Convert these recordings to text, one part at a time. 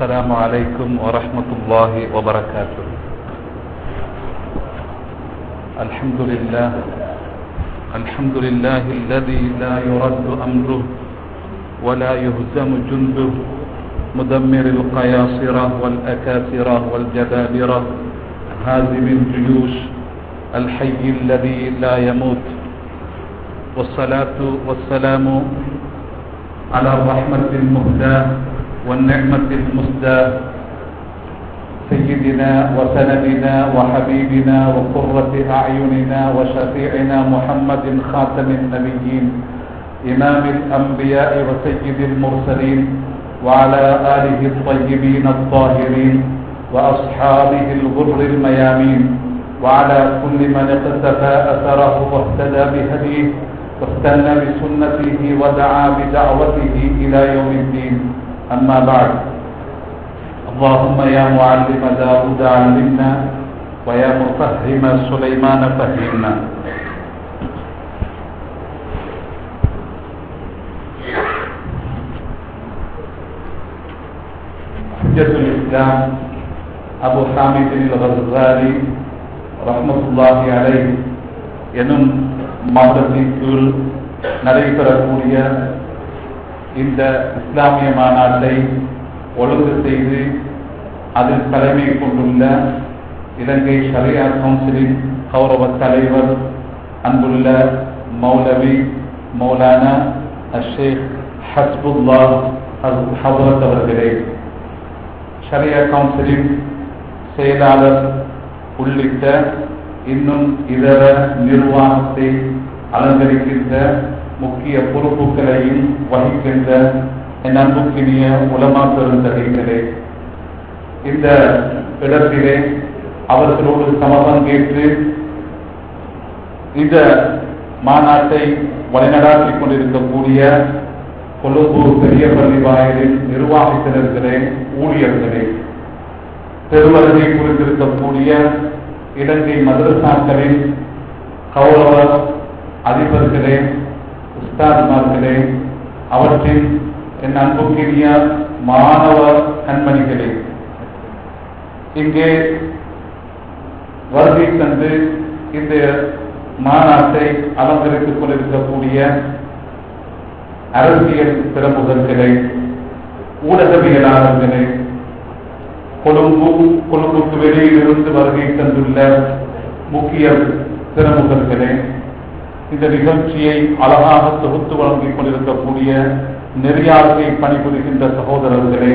السلام عليكم ورحمة الله وبركاته الحمد لله الحمد لله الذي لا يرد أمره ولا يهزم جنده مدمر القياصرة والأكاثرة والجبابرة هازم الجيوش الحي الذي لا يموت والصلاة والسلام على الرحمة المهداة والنعمة المسداة سيدنا وسندنا وحبيبنا وقرة أعيننا وشفيعنا محمد خاتم النبيين إمام الأنبياء وسيد المرسلين وعلى آله الطيبين الطاهرين وأصحابه الغر الميامين وعلى كل من اقتفى أثره واهتدى بهديه واستنى بسنته ودعا بدعوته إلى يوم الدين أما بعد اللهم يا معلم داود علمنا ويا مفهم سليمان فهمنا حجة الإسلام أبو حامد الغزالي رحمة الله عليه எனும் மாவட்டத்தின் கீழ் நடைபெறக்கூடிய இந்த இஸ்லாமிய மாநாட்டை ஒழுங்கு செய்து அதில் தலைமை கொண்டுள்ள இலங்கை ஷரியா கவுன்சிலின் கௌரவ தலைவர் அன்புள்ள மௌலவி மௌலானா அஷேக் ஹஸ்புல்லா ஹவரத் அவர்களே ஷரியா கவுன்சிலின் செயலாளர் உள்ளிட்ட இன்னும் இதர நிர்வாகத்தை அலங்கரிக்கின்ற முக்கிய பொறுப்புகளையும் வகிக்கின்ற என் அன்புக்கினிய உலமா பெருந்தகைகளே இந்த இடத்திலே அவர்களோடு சமபங்கேற்று இந்த மாநாட்டை வழிநடாத்திக் கொண்டிருக்கக்கூடிய கொழும்பு பெரிய பள்ளி வாயிலின் நிர்வாகத்தினர்களே ஊழியர்களே பெருவருகை குறித்திருக்கக்கூடிய இலங்கை மதரசாக்களின் கௌரவ அதிபர்களே உஸ்தாத்மார்களே அவற்றின் என் அன்புக்கினிய மாணவ கண்மணிகளே இங்கே வருகை தந்து இந்த மாநாட்டை அலங்கரித்துக் கொண்டிருக்கக்கூடிய அரசியல் பிரமுகர்களே ஊடகவியலாளர்களே கொழும்பு கொழும்புக்கு வெளியில் இருந்து வருகை தந்துள்ள முக்கிய பிரமுகர்களே இந்த நிகழ்ச்சியை அழகாக தொகுத்து வழங்கிக் கொண்டிருக்கக்கூடிய நெறியாளர்களை பணிபுரிகின்ற சகோதரர்களே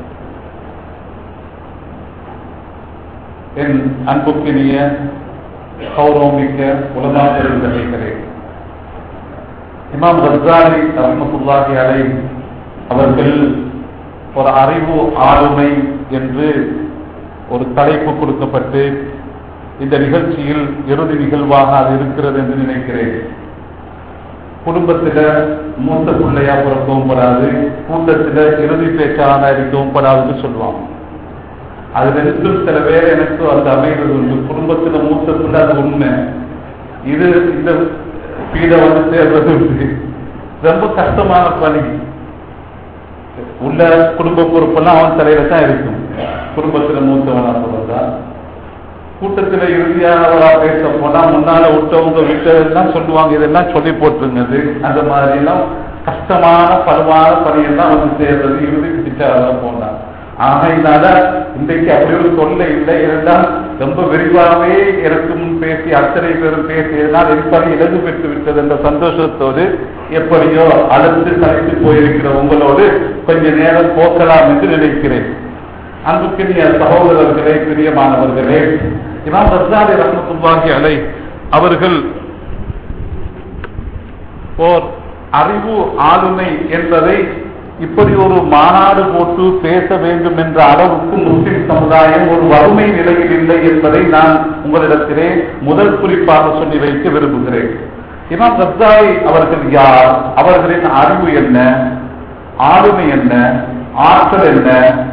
என் அன்புக்கினிய கௌரவமிக்க உலகா பெருந்தகைகளே இமாம் ரஸ்தாலி ரஹமத்துல்லாஹி அலை அவர்கள் ஒரு அறிவு ஆளுமை என்று ஒரு தலைப்பு கொடுக்கப்பட்டு இந்த நிகழ்ச்சியில் இறுதி நிகழ்வாக அது இருக்கிறது என்று நினைக்கிறேன் குடும்பத்தில மூத்த பிள்ளையா பிறக்கவும் படாது கூட்டத்தில இறுதி பேச்சாளனா இருக்கவும் படாதுன்னு சொல்லுவாங்க அது ரெண்டும் சில பேர் எனக்கு அந்த அமைகிறது உண்டு குடும்பத்துல மூத்த பிள்ளை அது உண்மை இது இந்த பீட வந்து சேர்றது உண்டு ரொம்ப கஷ்டமான பணி உள்ள குடும்ப பொறுப்பெல்லாம் அவன் தலையில தான் இருக்கும் குடும்பத்துல மூத்தவனா சொல்றதா கூட்டத்துல இறுதியானவரா பேச போனா முன்னால விட்டவங்க விட்டதெல்லாம் சொல்லுவாங்க இதெல்லாம் சொல்லி போட்டுருந்தது அந்த மாதிரி எல்லாம் கஷ்டமான பருவான பணியெல்லாம் வந்து சேர்றது இறுதி பிடிச்சாக போனா ஆகையினால இன்றைக்கு அப்படி ஒரு தொல்லை இல்லை இருந்தால் ரொம்ப விரிவாகவே எனக்கு முன் பேசி அத்தனை பேரும் பேசியதனால் எப்படி இழந்து பெற்று விட்டது என்ற சந்தோஷத்தோடு எப்படியோ அழுத்து கலைத்து போயிருக்கிற உங்களோடு கொஞ்ச நேரம் போக்கலாம் என்று நினைக்கிறேன் அன்புக்கினிய சகோதரர்களே பிரியமானவர்களே இமாம் ரஸ்தாலி ரஹமத்துல்லாஹி அலை அவர்கள் ஓர் அறிவு ஆளுமை என்பதை இப்படி ஒரு மாநாடு போட்டு பேச வேண்டும் என்ற அளவுக்கு முஸ்லிம் சமுதாயம் ஒரு வறுமை நிலையில் இல்லை என்பதை நான் உங்களிடத்திலே முதல் குறிப்பாக சொல்லி வைக்க விரும்புகிறேன் இமாம் ரஸ்தாலி அவர்கள் யார் அவர்களின் அறிவு என்ன ஆளுமை என்ன ஆற்றல் என்ன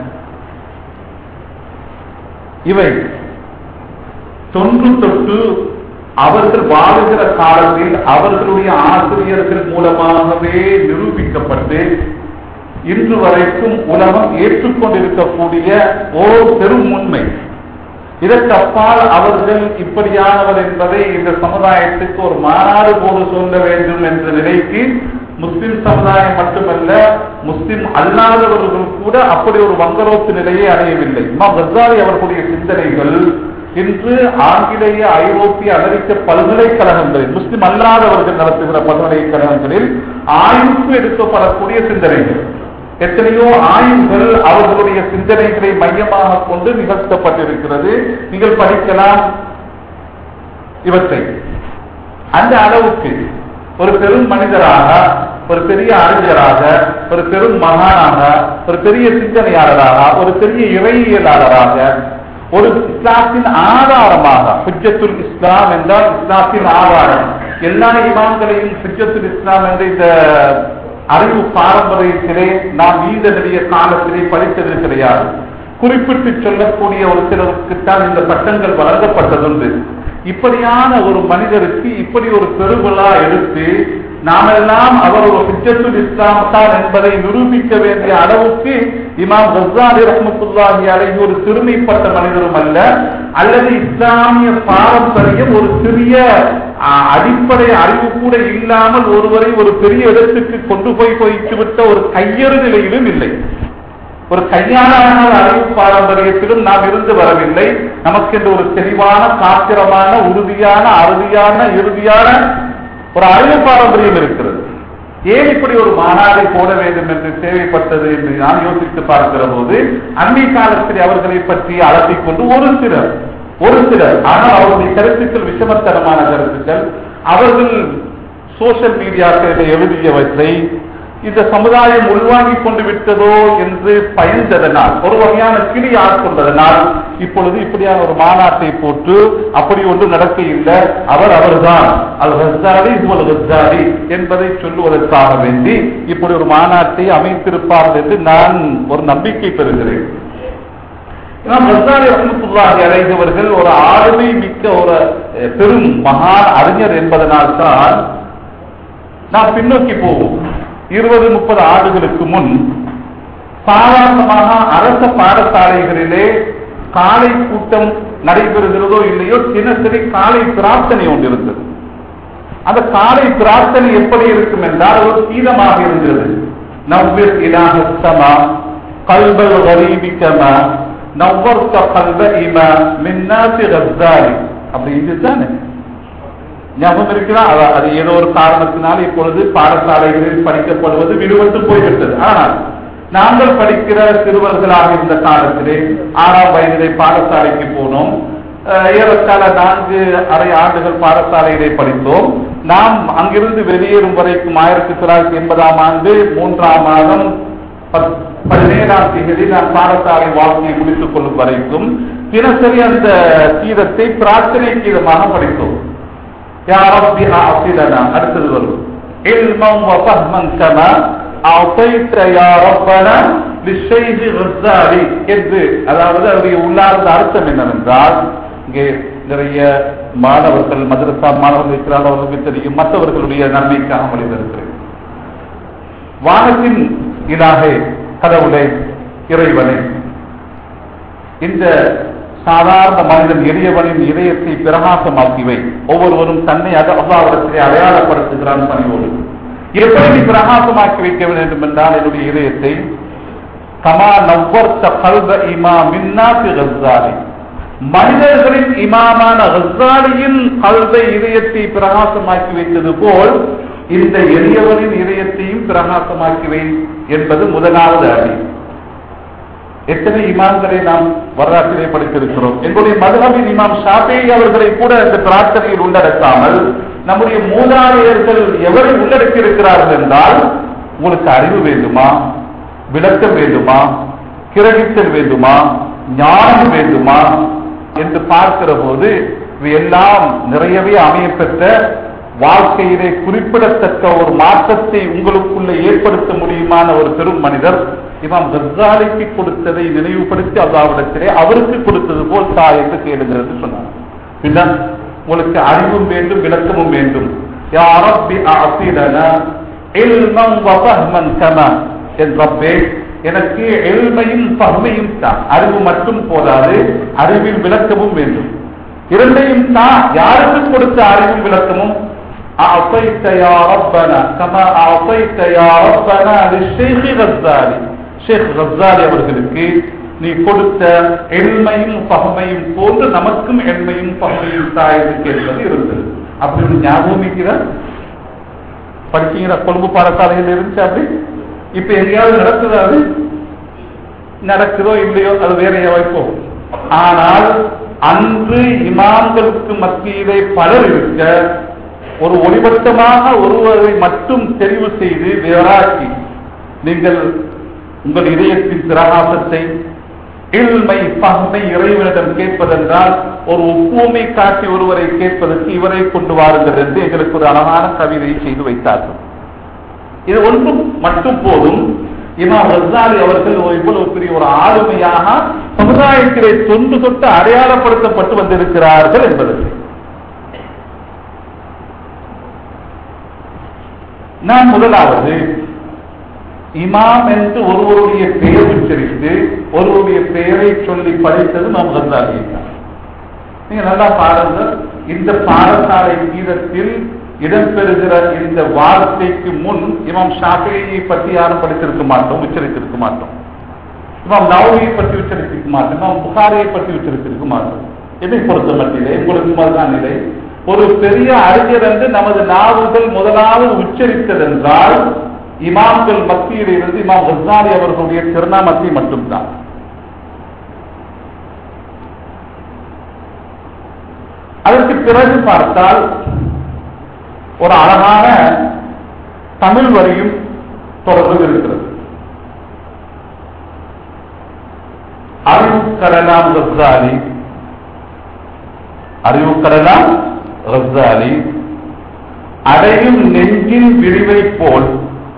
இவை தொன்று தொட்டு அவர்கள் வாழுகிற காலத்தில் அவர்களுடைய ஆசிரியர்கள் மூலமாகவே நிரூபிக்கப்பட்டு இன்று வரைக்கும் உலகம் ஏற்றுக்கொண்டிருக்கக்கூடிய ஓர் பெரும் உண்மை இதற்கு அப்பால் அவர்கள் இப்படியானவர் என்பதை இந்த சமுதாயத்துக்கு ஒரு மாநாடு போது சொல்ல வேண்டும் என்ற நிலைக்கு முஸ்லிம் சமுதாயம் மட்டுமல்ல முஸ்லிம் அல்லாதவர்கள் கூட அப்படி ஒரு வங்கரோத்து நிலையை அடையவில்லை இமாம் கசாரி அவர்களுடைய சிந்தனைகள் இன்று ஆங்கிலேய ஐரோப்பிய அமெரிக்க பல்கலைக்கழகங்களில் முஸ்லிம் அல்லாதவர்கள் நடத்துகிற பல்கலைக்கழகங்களில் ஆய்வுக்கு எடுக்கப்படக்கூடிய சிந்தனைகள் எத்தனையோ ஆய்வுகள் அவர்களுடைய சிந்தனைகளை மையமாக கொண்டு நிகழ்த்தப்பட்டிருக்கிறது நீங்கள் படிக்கலாம் இவற்றை அந்த அளவுக்கு ஒரு பெரும் மனிதராக ஒரு பெரிய அறிஞராக ஒரு பெரும் மகானாக ஒரு பெரிய சிந்தனையாளராக ஒரு பெரிய இறையியலாளராக ஒரு இஸ்லாத்தின் ஆதாரமாக ஹுஜத்துல் இஸ்லாம் என்றால் இஸ்லாத்தின் ஆதாரம் எல்லா இமாம்களையும் ஹுஜத்துல் இஸ்லாம் என்ற இந்த அறிவு பாரம்பரியத்திலே நாம் நீண்ட நெடிய காலத்திலே படித்தது கிடையாது குறிப்பிட்டு சொல்லக்கூடிய ஒரு சிலருக்குத்தான் இந்த பட்டங்கள் வழங்கப்பட்டதுண்டு இப்படியான ஒரு மனிதருக்கு இப்படி ஒரு பெருவிழா எடுத்து நாமெல்லாம் அவர் ஒரு ஹிஜத்துல் இஸ்லாம் தான் என்பதை நிரூபிக்க வேண்டிய அளவுக்கு இமாம் கசாலி ரஹமத்துல்லாஹி அலைஹி ஒரு சிறுமைப்பட்ட மனிதரும் அல்ல அல்லது இஸ்லாமிய பாரம்பரியம் ஒரு சிறிய ஆ, அடிப்படை அறிவு கூட இல்லாமல் ஒருவரை ஒரு பெரிய இடத்துக்கு கொண்டு போய் போய்த்து விட்ட ஒரு கையறு நிலையிலும் இல்லை ஒரு கையாளான அறிவு பாரம்பரியத்திலும் நாம் இருந்து வரவில்லை நமக்கென்று ஒரு தெளிவான காத்திரமான உறுதியான அறுதியான இறுதியான ஒரு அறிவு பாரம்பரியம் இருக்கிறது ஏன் இப்படி ஒரு மாநாடை போட வேண்டும் என்று தேவைப்பட்டது என்று நான் யோசித்து பார்க்கிற போது அன்னை காலத்தில் அவர்களை பற்றி அலட்டிக் கொண்டு ஒரு சிலர் ஒரு சிலர் ஆனால் அவருடைய கருத்துக்கள் விஷமத்தனமான கருத்துக்கள் அவர்கள் சோசியல் மீடியாக்களில் எழுதியவற்றை இந்த சமுதாயம் உள்வாங்கிக் கொண்டு விட்டதோ என்று பயந்ததனால் ஒரு வகையான கிளி ஆட்கொண்டதனால் இப்பொழுது இப்படியான ஒரு மாநாட்டை போட்டு அப்படி ஒன்று நடக்க இல்லை அவர் அவர்தான் அல் ஹஸ்தாரி இவள் ஹஸ்தாரி என்பதை சொல்லுவதற்காக வேண்டி இப்படி ஒரு மாநாட்டை அமைத்திருப்பார்கள் என்று நான் ஒரு நம்பிக்கை பெறுகிறேன் இமாம் ஹஸ்தாரி ரஹ்மத்துல்லாஹி அலைஹவர்கள் ஒரு ஆளுமை மிக்க ஒரு அஹ், பெரும் மகா அறிஞர் என்பதனால் தான் நாம் பின்னோக்கி போவோம் இருபது முப்பது ஆண்டுகளுக்கு முன் சாதாரணமாக அரச பாடசாலைகளிலே காலை கூட்டம் நடைபெறுகிறதோ இல்லையோ தினசரி காலை பிரார்த்தனை ஒன்று இருந்தது அந்த காலை பிரார்த்தனை எப்படி இருக்கும் என்றால் ஒரு கீதமாக இருந்தது நவ்விர் இலாஹ ஸமா கல்பல் கரீபி கமா நவ்வர்த கல்ப இமா மின்னாசி கஸ்ஸாரி அப்படி இதுதானே ஞாபகம் இருக்கிறா அது- அது ஏதோ ஒரு காரணத்தினால் இப்பொழுது பாடசாலைகளில் படிக்கப்படுவது விடுபட்டு போய்விட்டது ஆனால் நாங்கள் படிக்கிற சிறுவர்களாக இருந்த காலத்திலே ஆறாம் வயதிலே பாடசாலைக்கு போனோம் அஹ், ஏறத்தாழ நான்கு அரை ஆண்டுகள் பாடசாலையிலே படித்தோம் நாம் அங்கிருந்து வெளியேறும் வரைக்கும் ஆயிரத்தி தொள்ளாயிரத்தி எண்பதாம் ஆண்டு மூன்றாம் மாதம் பத்- பதினேழாம் தேதி நான் பாடசாலை வாழ்க்கையை முடித்துக் கொள்ளும் வரைக்கும் தினசரி அந்த கீதத்தை பிரார்த்தனை கீதமாக படித்தோம் يا رب أعطنا அடுத்தது வரும் علما وفهما كما أعطيت يا ربنا للشيخ غزالي என்று அதாவது அவருடைய உள்ளார்ந்த அர்த்தம் என்னவென்றால் இங்கே நிறைய மாணவர்கள் மதரசா மாணவர்கள் இருக்கிறார்கள் அவர்களுக்கு தெரியும் மற்றவர்களுடைய நன்மைக்காக மொழிந்திருக்கிறேன் வானத்தின் இலாகே கடவுளை இறைவனை இந்த சாதாரண மனிதன் எளியவனின் இதயத்தை பிரகாசமாக்கிவை ஒவ்வொருவரும் தன்னை அத அல்லாவிடத்திலே அடையாளப்படுத்துகிறான் பணியோடு எப்படி நீ பிரகாசமாக்கி வைக்க வேண்டும் என்றால் என்னுடைய இதயத்தை கமா நவ்வர்த்த கல்வ இமா மின்னாசி கஸ்ஸாலி மனிதர்களின் இமாமான கஸ்ஸாலியின் கல்வை இதயத்தை பிரகாசமாக்கி வைத்தது போல் இந்த எளியவனின் இதயத்தையும் பிரகாசமாக்கி வை என்பது முதலாவது அடி எத்தனை இமாம்களை நாம் வரலாற்றிலே படித்திருக்கிறோம் எங்களுடைய மதுஹபின் இமாம் ஷாஃபி அவர்களை கூட இந்த பிரார்த்தனையில் உள்ளடக்காமல் நம்முடைய மூதாதையர்கள் எவரை உள்ளடக்கி இருக்கிறார்கள் என்றால் உங்களுக்கு அறிவு வேண்டுமா விளக்கம் வேண்டுமா கிரகித்தல் வேண்டுமா ஞானம் வேண்டுமா என்று பார்க்கிற போது இவையெல்லாம் நிறையவே அமையப்பெற்ற வாழ்க்கையிலே குறிப்பிடத்தக்க ஒரு மாற்றத்தை உங்களுக்குள்ள ஏற்படுத்த முடியுமான ஒரு பெரும் மனிதர் இமாம் கஸ்ஸாலிக்கு கொடுத்ததை நினைவுபடுத்தி அல்லாவிடத்திலே அவருக்கு கொடுத்தது போல் தா என்று கேளுங்கள் என்று சொன்னார் பின்னர் உங்களுக்கு அறிவும் வேண்டும் விளக்கமும் வேண்டும் யா ரப்பி அஅஸிலனா இல்மன் வ ஃபஹ்மன் கமா என் ரப்பே எனக்கு எளிமையும் பகுமையும் தான் அறிவு மட்டும் போதாது அறிவில் விளக்கமும் வேண்டும் இரண்டையும் தான் யாருக்கு கொடுத்த அறிவும் விளக்கமும் أعطيت يا ربنا كما أعطيت يا ربنا للشيخ غزالي ஷேக் ரஸ்ஸாலி அவர்களுக்கு நீ கொடுத்த எண்மையும் பகமையும் போன்று நமக்கும் எண்மையும் பகமையும் தாயது கேட்பது இருந்தது அப்படி ஒரு ஞாபகம் இருக்கிறா படிச்சீங்களா கொழும்பு பாடசாலையில் இருந்துச்சு அப்படி இப்ப எங்கேயாவது நடக்குதா அது நடக்குதோ இல்லையோ அது வேற வைப்போம் ஆனால் அன்று இமாம்களுக்கு மத்தியிலே பலர் இருக்க ஒரு ஒளிவட்டமாக ஒருவரை மட்டும் தெரிவு செய்து வேறாக்கி நீங்கள் உங்கள் இதயத்தின் பிரகாசத்தை இல்மை பகமை இறைவனிடம் கேட்பதென்றால் ஒரு ஒப்புமை காட்டி ஒருவரை கேட்பதற்கு இவரை கொண்டு வாருங்கள் என்று எங்களுக்கு ஒரு அழகான கவிதையை செய்து வைத்தார்கள் இது ஒன்றும் மட்டும் போதும் இமாம் ரஸ்ஸாலி அவர்கள் ஒரு இவ்வளவு பெரிய ஒரு ஆளுமையாக சமுதாயத்திலே தொன்று தொட்டு அடையாளப்படுத்தப்பட்டு வந்திருக்கிறார்கள் என்பதற்கு நான் முதலாவது இமாம் என்று ஒருவருடைய பெயர் உச்சரித்து ஒருவருடைய பெயரை சொல்லி படித்தது நாம் கந்தாலி நீங்க நல்லா பாருங்க இந்த பாடசாலை கீதத்தில் இடம்பெறுகிற இந்த வார்த்தைக்கு முன் இமாம் ஷாஃபியை பற்றி யாரும் படித்திருக்க மாட்டோம் உச்சரித்திருக்க மாட்டோம் இமாம் நவவியை பற்றி உச்சரித்திருக்க மாட்டோம் இமாம் புகாரியை பற்றி உச்சரித்திருக்க மாட்டோம் இதை பொறுத்த மட்டிலே உங்களுக்கு அதுதான் நிலை ஒரு பெரிய அறிஞர் என்று நமது நாவுகள் முதலாவது உச்சரித்ததென்றால் இமாம்கள் மத்தியில் இருந்து இமாம் ஹஸ்னாலி அவர்களுடைய திருநாமத்தை மட்டும்தான் அதற்கு பிறகு பார்த்தால் ஒரு அழகான தமிழ் வரியும் தொடர்பு இருக்கிறது அறிவுக்கடலாம் ஹஸ்ராலி அறிவுக்கடலாம் ஹஸ்ராலி அடையும் நெஞ்சின் விரிவை போல்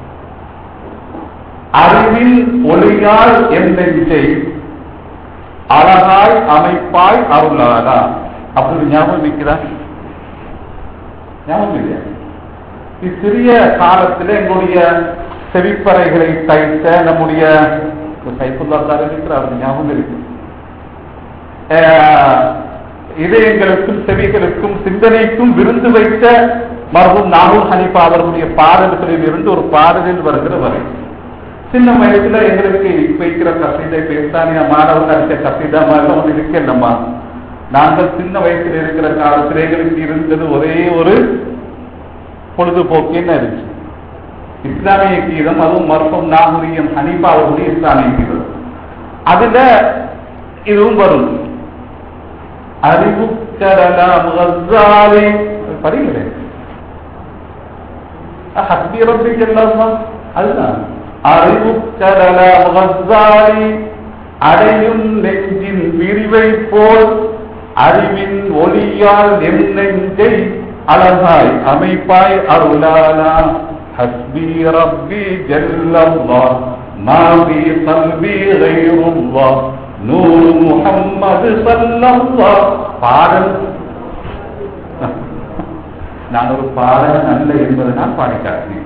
அறிவில் ஒளியால் என் நெஞ்சை அழகாய் அமைப்பாய் அருளாதா அப்படி ஞாபகம் இருக்கிறா ஞாபகம் இல்லையா இது சிறிய காலத்தில் எங்களுடைய செவிப்பறைகளை தைத்த நம்முடைய சைஃபுல்லா சார் இருக்கிறார் அவர் ஞாபகம் இருக்கு இதயங்களுக்கும் செவிகளுக்கும் சிந்தனைக்கும் விருந்து வைத்த மருகும் நாகூர் ஹனிஃபா அவர்களுடைய பாடல்களில் இருந்து ஒரு பாடலில் வருகிற வரை சின்ன வயசுல எங்களுக்கு வைக்கிற கசிதை பேசானிய மாணவர்கள் அடித்த கசிதா மாதிரி ஒன்று இருக்கேன்லம்மா நாங்கள் சின்ன வயசுல இருக்கிற காலத்தில் எங்களுக்கு இருந்தது ஒரே ஒரு பொழுதுபோக்கு என்ன இருந்துச்சு இஸ்லாமிய கீதம் அதுவும் மருத்துவம் நாகூரியம் ஹனீஃபா அவர்களுடைய இஸ்லாமிய கீதம் அதுல இதுவும் வரும் அறிவு படிங்களேன் ஹஸ்பி ரப்பிக்கு எல்லாம் அதுதான் அறிவுக்கரலாம் கஸ்ஸாலி அடையும் நெஞ்சின் விரிவை போல் அறிவின் ஒளியால் என் நெஞ்சை அழகாய் அமைப்பாய் அருளானா ஹஸ்பி ரப்பி ஜல்லல்லாஹ் ما في قلبي غير الله نور محمد صلى الله பாடல் நான் ஒரு பாடல் அல்ல என்பதை நான் பாடி காட்டினேன்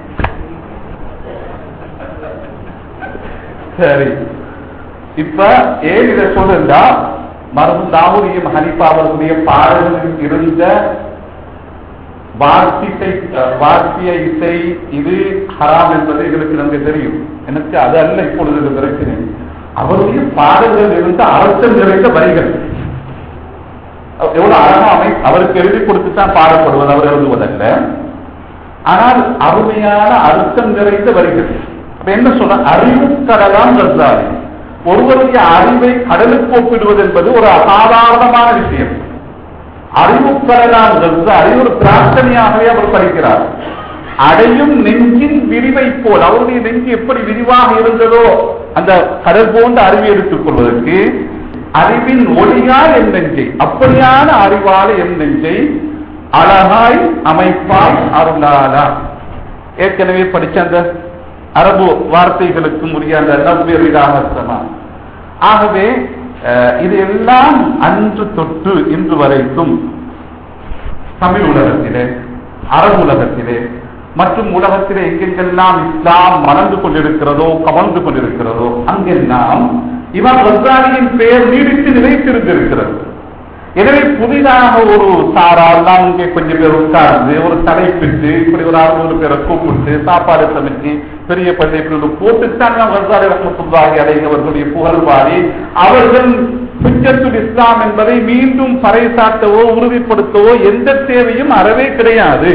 சரி இப்ப ஏன் இதை சொல்லுண்டா மருந்து தாவூரியம் ஹனிஃபா அவர்களுடைய பாடல்களில் இருந்த வார்த்திசை வார்த்திய இசை இது ஹராம் என்பது எங்களுக்கு நமக்கு தெரியும் எனக்கு அது அல்ல இப்பொழுது இந்த பிரச்சனை அவருடைய பாடல்கள் இருந்த அர்த்தம் நிறைந்த வரிகள் எவ்வளவு அழகா அமை அவருக்கு எழுதி கொடுத்து தான் பாடப்படுவது அவர் எழுதுவதல்ல ஆனால் அருமையான அர்த்தம் நிறைந்த வரிகள் அப்ப என்ன சொல்ற அறிவு கடலாம் ரத்தாரி ஒருவருடைய அறிவை கடலுக்கு ஒப்பிடுவது என்பது ஒரு அசாதாரணமான விஷயம் அறிவு கடலாம் ரத்தாரி ஒரு பிரார்த்தனையாகவே அவர் படிக்கிறார் அடையும் நெஞ்சின் விரிவை போல் அவருடைய நெஞ்சு எப்படி விரிவாக இருந்ததோ அந்த கடல் போன்ற அறிவை எடுத்துக் கொள்வதற்கு அறிவின் ஒளியால் என் நெஞ்சை அப்படியான அறிவால என் நெஞ்சை அழகாய் அமைப்பாய் அருளாலா ஏற்கனவே படிச்ச அந்த அரபு வார்த்தைகளுக்கும் உரிய அந்த நவ்வியரிடாம ஆகவே இது எல்லாம் அன்று தொட்டு இன்று வரைக்கும் தமிழ் உலகத்திலே அரபு உலகத்திலே மற்றும் உலகத்திலே எங்கெங்கெல்லாம் இஸ்லாம் மணந்து கொண்டிருக்கிறதோ கமழ்ந்து கொண்டிருக்கிறதோ அங்கெல்லாம் இமாம் ரஸ்தானியின் பெயர் நீடித்து நிலைத்திருந்திருக்கிறது எனவே புதிதாக ஒரு சாராலாம் இங்கே கொஞ்சம் பேர் உட்கார்ந்து ஒரு தலைப்பிட்டு இப்படி ஒரு அறுநூறு பேரை கூப்பிட்டு சாப்பாடு சமைச்சு பெரிய பள்ளிப்பில் போட்டுத்தான் நாம் ரசாரி ரஹமத்துல்லாஹி அடைந்தவர்களுடைய புகழ் பாடி அவர்கள் ஹுஜ்ஜத்துல் இஸ்லாம் என்பதை மீண்டும் பறைசாட்டவோ உறுதிப்படுத்தவோ எந்த தேவையும் அறவே கிடையாது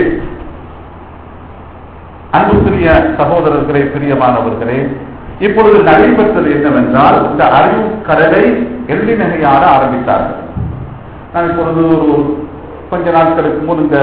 அன்புக்குரிய சகோதரர்களே பிரியமானவர்களே இப்பொழுது நடைபெற்றது என்னவென்றால் இந்த அறிவு கடலை எள்ளி நகையாட ஆரம்பித்தார்கள் நான் இப்பொழுது ஒரு கொஞ்ச நாட்களுக்கு முன் இந்த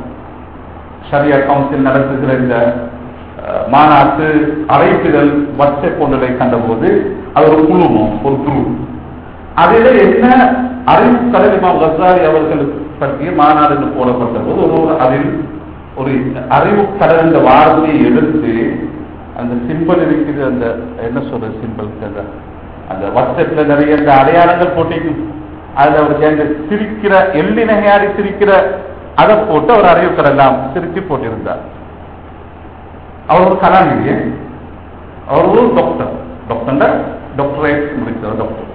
ஷரியா கவுன்சில் நடத்துகிற இந்த அஹ், மாநாட்டு அழைப்புதல் வாட்ஸ்அப் ஒன்றை கண்டபோது அது ஒரு குழுமம் ஒரு குழு அதில் என்ன அறிவு கலிமா கசாரி அவர்கள் பற்றிய மாநாடு என்று போடப்பட்ட போது ஒரு ஒரு அதில் ஒரு அறிவு கடல் என்ற வார்த்தையை எடுத்து அந்த சிம்பிள் இருக்குது அந்த என்ன சொல்றது சிம்பிள் அந்த அந்த வாட்ஸ்அப்ல நிறைய அந்த அடையாளங்கள் போட்டிக்கும் அதுல அவருக்கு அந்த சிரிக்கிற எள்ளி நகையாடி சிரிக்கிற அதை போட்டு அவர் அறிவு கடலாம் சிரிச்சு போட்டிருந்தார் அவர் ஒரு கலாநிதி அவர் ஒரு டாக்டர் டாக்டர் டாக்டரேட் முடிச்சவர் டாக்டர்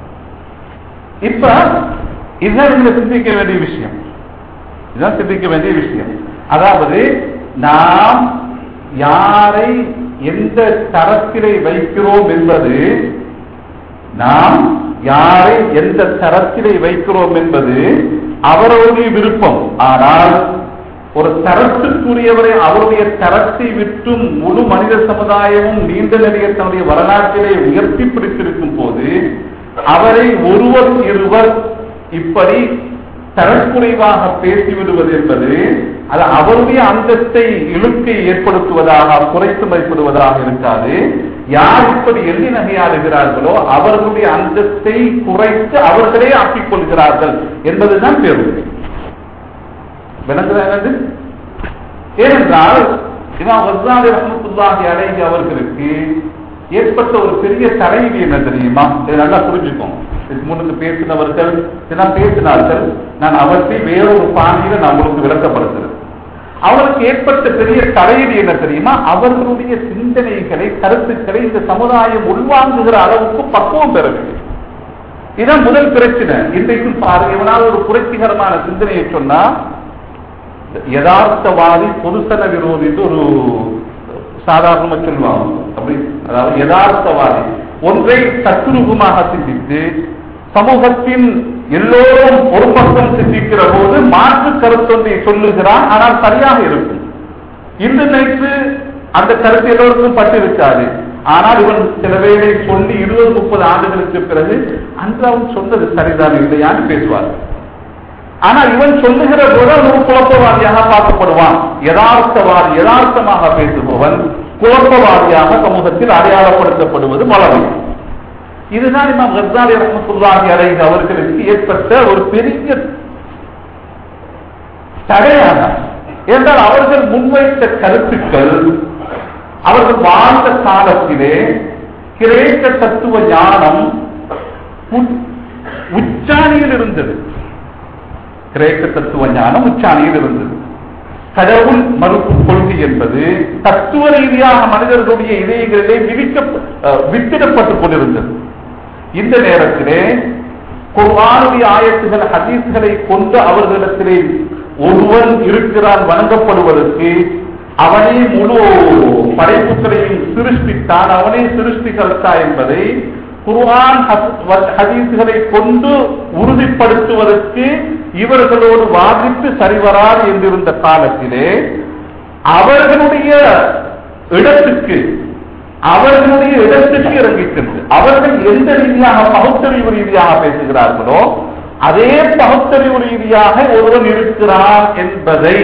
இப்ப இதுதான் நீங்க சிந்திக்க வேண்டிய விஷயம் இதுதான் சிந்திக்க வேண்டிய விஷயம் அதாவது நாம் யாரை எந்த தரத்திலே வைக்கிறோம் என்பது நாம் யாரை எந்த தரத்திலே வைக்கிறோம் என்பது அவரவருடைய விருப்பம் ஆனால் ஒரு தரத்துக்குரியவரை அவருடைய தரத்தை விட்டும் முழு மனித சமுதாயமும் நீண்ட நெறிய தன்னுடைய வரலாற்றிலே உயர்த்தி பிடித்திருக்கும் போது அவரை ஒருவர் இருவர் இப்படி தரக்குறைவாக பேசிவிடுவது என்பது அது அவருடைய அந்தத்தை இழுக்கை ஏற்படுத்துவதாக குறைத்து மதிப்பிடுவதாக இருக்காது யார் இப்படி எள்ளி நகையாடுகிறார்களோ அவர்களுடைய அந்தத்தை குறைத்து அவர்களே ஆக்கிக் கொள்கிறார்கள் என்பதுதான் பேருண்மை விளங்குறாங்க ஏனென்றால் இமாம் வஸ்தாலி ரஹமத்துல்லாஹி அலைஹி அவர்களுக்கு ஏற்பட்ட ஒரு பெரிய தலைவி என்ன தெரியுமா இதை நல்லா புரிஞ்சுக்கோங்க இதுக்கு முன்னுக்கு பேசினவர்கள் இதெல்லாம் பேசினார்கள் நான் அவற்றை வேறொரு பாணியில நான் உங்களுக்கு விளக்கப்படுத்துறேன் அவருக்கு ஏற்பட்ட பெரிய தலையீடு என்ன தெரியுமா அவர்களுடைய சிந்தனைகளை கருத்துக்களை இந்த சமுதாயம் உள்வாங்குகிற அளவுக்கு பக்குவம் பெறவில்லை இதுதான் முதல் பிரச்சனை இன்றைக்கும் பாருங்க எவனாவது ஒரு புரட்சிகரமான சிந்தனையை சொன்னா யதார்த்தவாதி பொதுசன விரோதி என்று ஒரு சாதாரணமா சொல்லுவாங்க அப்படி அதாவது யதார்த்தவாதி ஒன்றை தத்துரூபமாக சிந்தித்து சமூகத்தின் எல்லோரும் ஒரு பக்கம் சிந்திக்கிற போது மாற்று கருத்தொன்றை சொல்லுகிறான் ஆனால் சரியாக இருக்கும் இன்று நேற்று அந்த கருத்து எல்லோருக்கும் பட்டிருக்காது ஆனால் இவன் சில வேளை சொல்லி இருபது முப்பது ஆண்டுகளுக்கு பிறகு அன்று அவன் சொன்னது சரிதான் இல்லையான்னு பேசுவார் ஆனா இவன் சொல்லுகிற போது அவன் ஒரு குழப்பவாதியாக பார்க்கப்படுவான் யதார்த்தவாதி யதார்த்தமாக பேசுபவன் குழப்பவாதியாக சமூகத்தில் அடையாளப்படுத்தப்படுவது மலரும் இதுதான் இமாம் கர்தாலி ரஹமத்துல்லாஹி அலைஹி அவர்களுக்கு ஏற்பட்ட ஒரு பெரிய தடையாக என்றால் அவர்கள் முன்வைத்த கருத்துக்கள் அவர்கள் வாழ்ந்த காலத்திலே கிரேக்க தத்துவ ஞானம் உச்- உச்சாணியில் இருந்தது கிரேக்க தத்துவ ஞானம் உச்சாணியில் இருந்தது கடவுள் மறுப்பு கொள்கை என்பது தத்துவ ரீதியாக மனிதர்களுடைய இதயங்களிலே விதிக்க அஹ், வித்திடப்பட்டுக் கொண்டிருந்தது இந்த நேரத்திலே குர்ஆனுடைய ஆயத்துகள் ஹதீஸ்களை கொண்டு அவர்களிடத்திலே ஒருவன் இருக்கிறான் வணங்கப்படுவதற்கு அவனே முழு படைப்புகளையும் சிருஷ்டித்தான் அவனே சிருஷ்டிகர்த்தா என்பதை குர்ஆன் ஹஸ்- ஹதீஸ்களை கொண்டு உறுதிப்படுத்துவதற்கு இவர்களோடு வாதிட்டு சரிவராது என்றிருந்த காலத்திலே அவர்களுடைய இடத்துக்கு அவர்களுடைய இடத்துக்கு இறங்கி சென்று அவர்கள் எந்த ரீதியாக பகுத்தறிவு ரீதியாக பேசுகிறார்களோ அதே பகுத்தறிவு ரீதியாக ஒருவன் இருக்கிறான் என்பதை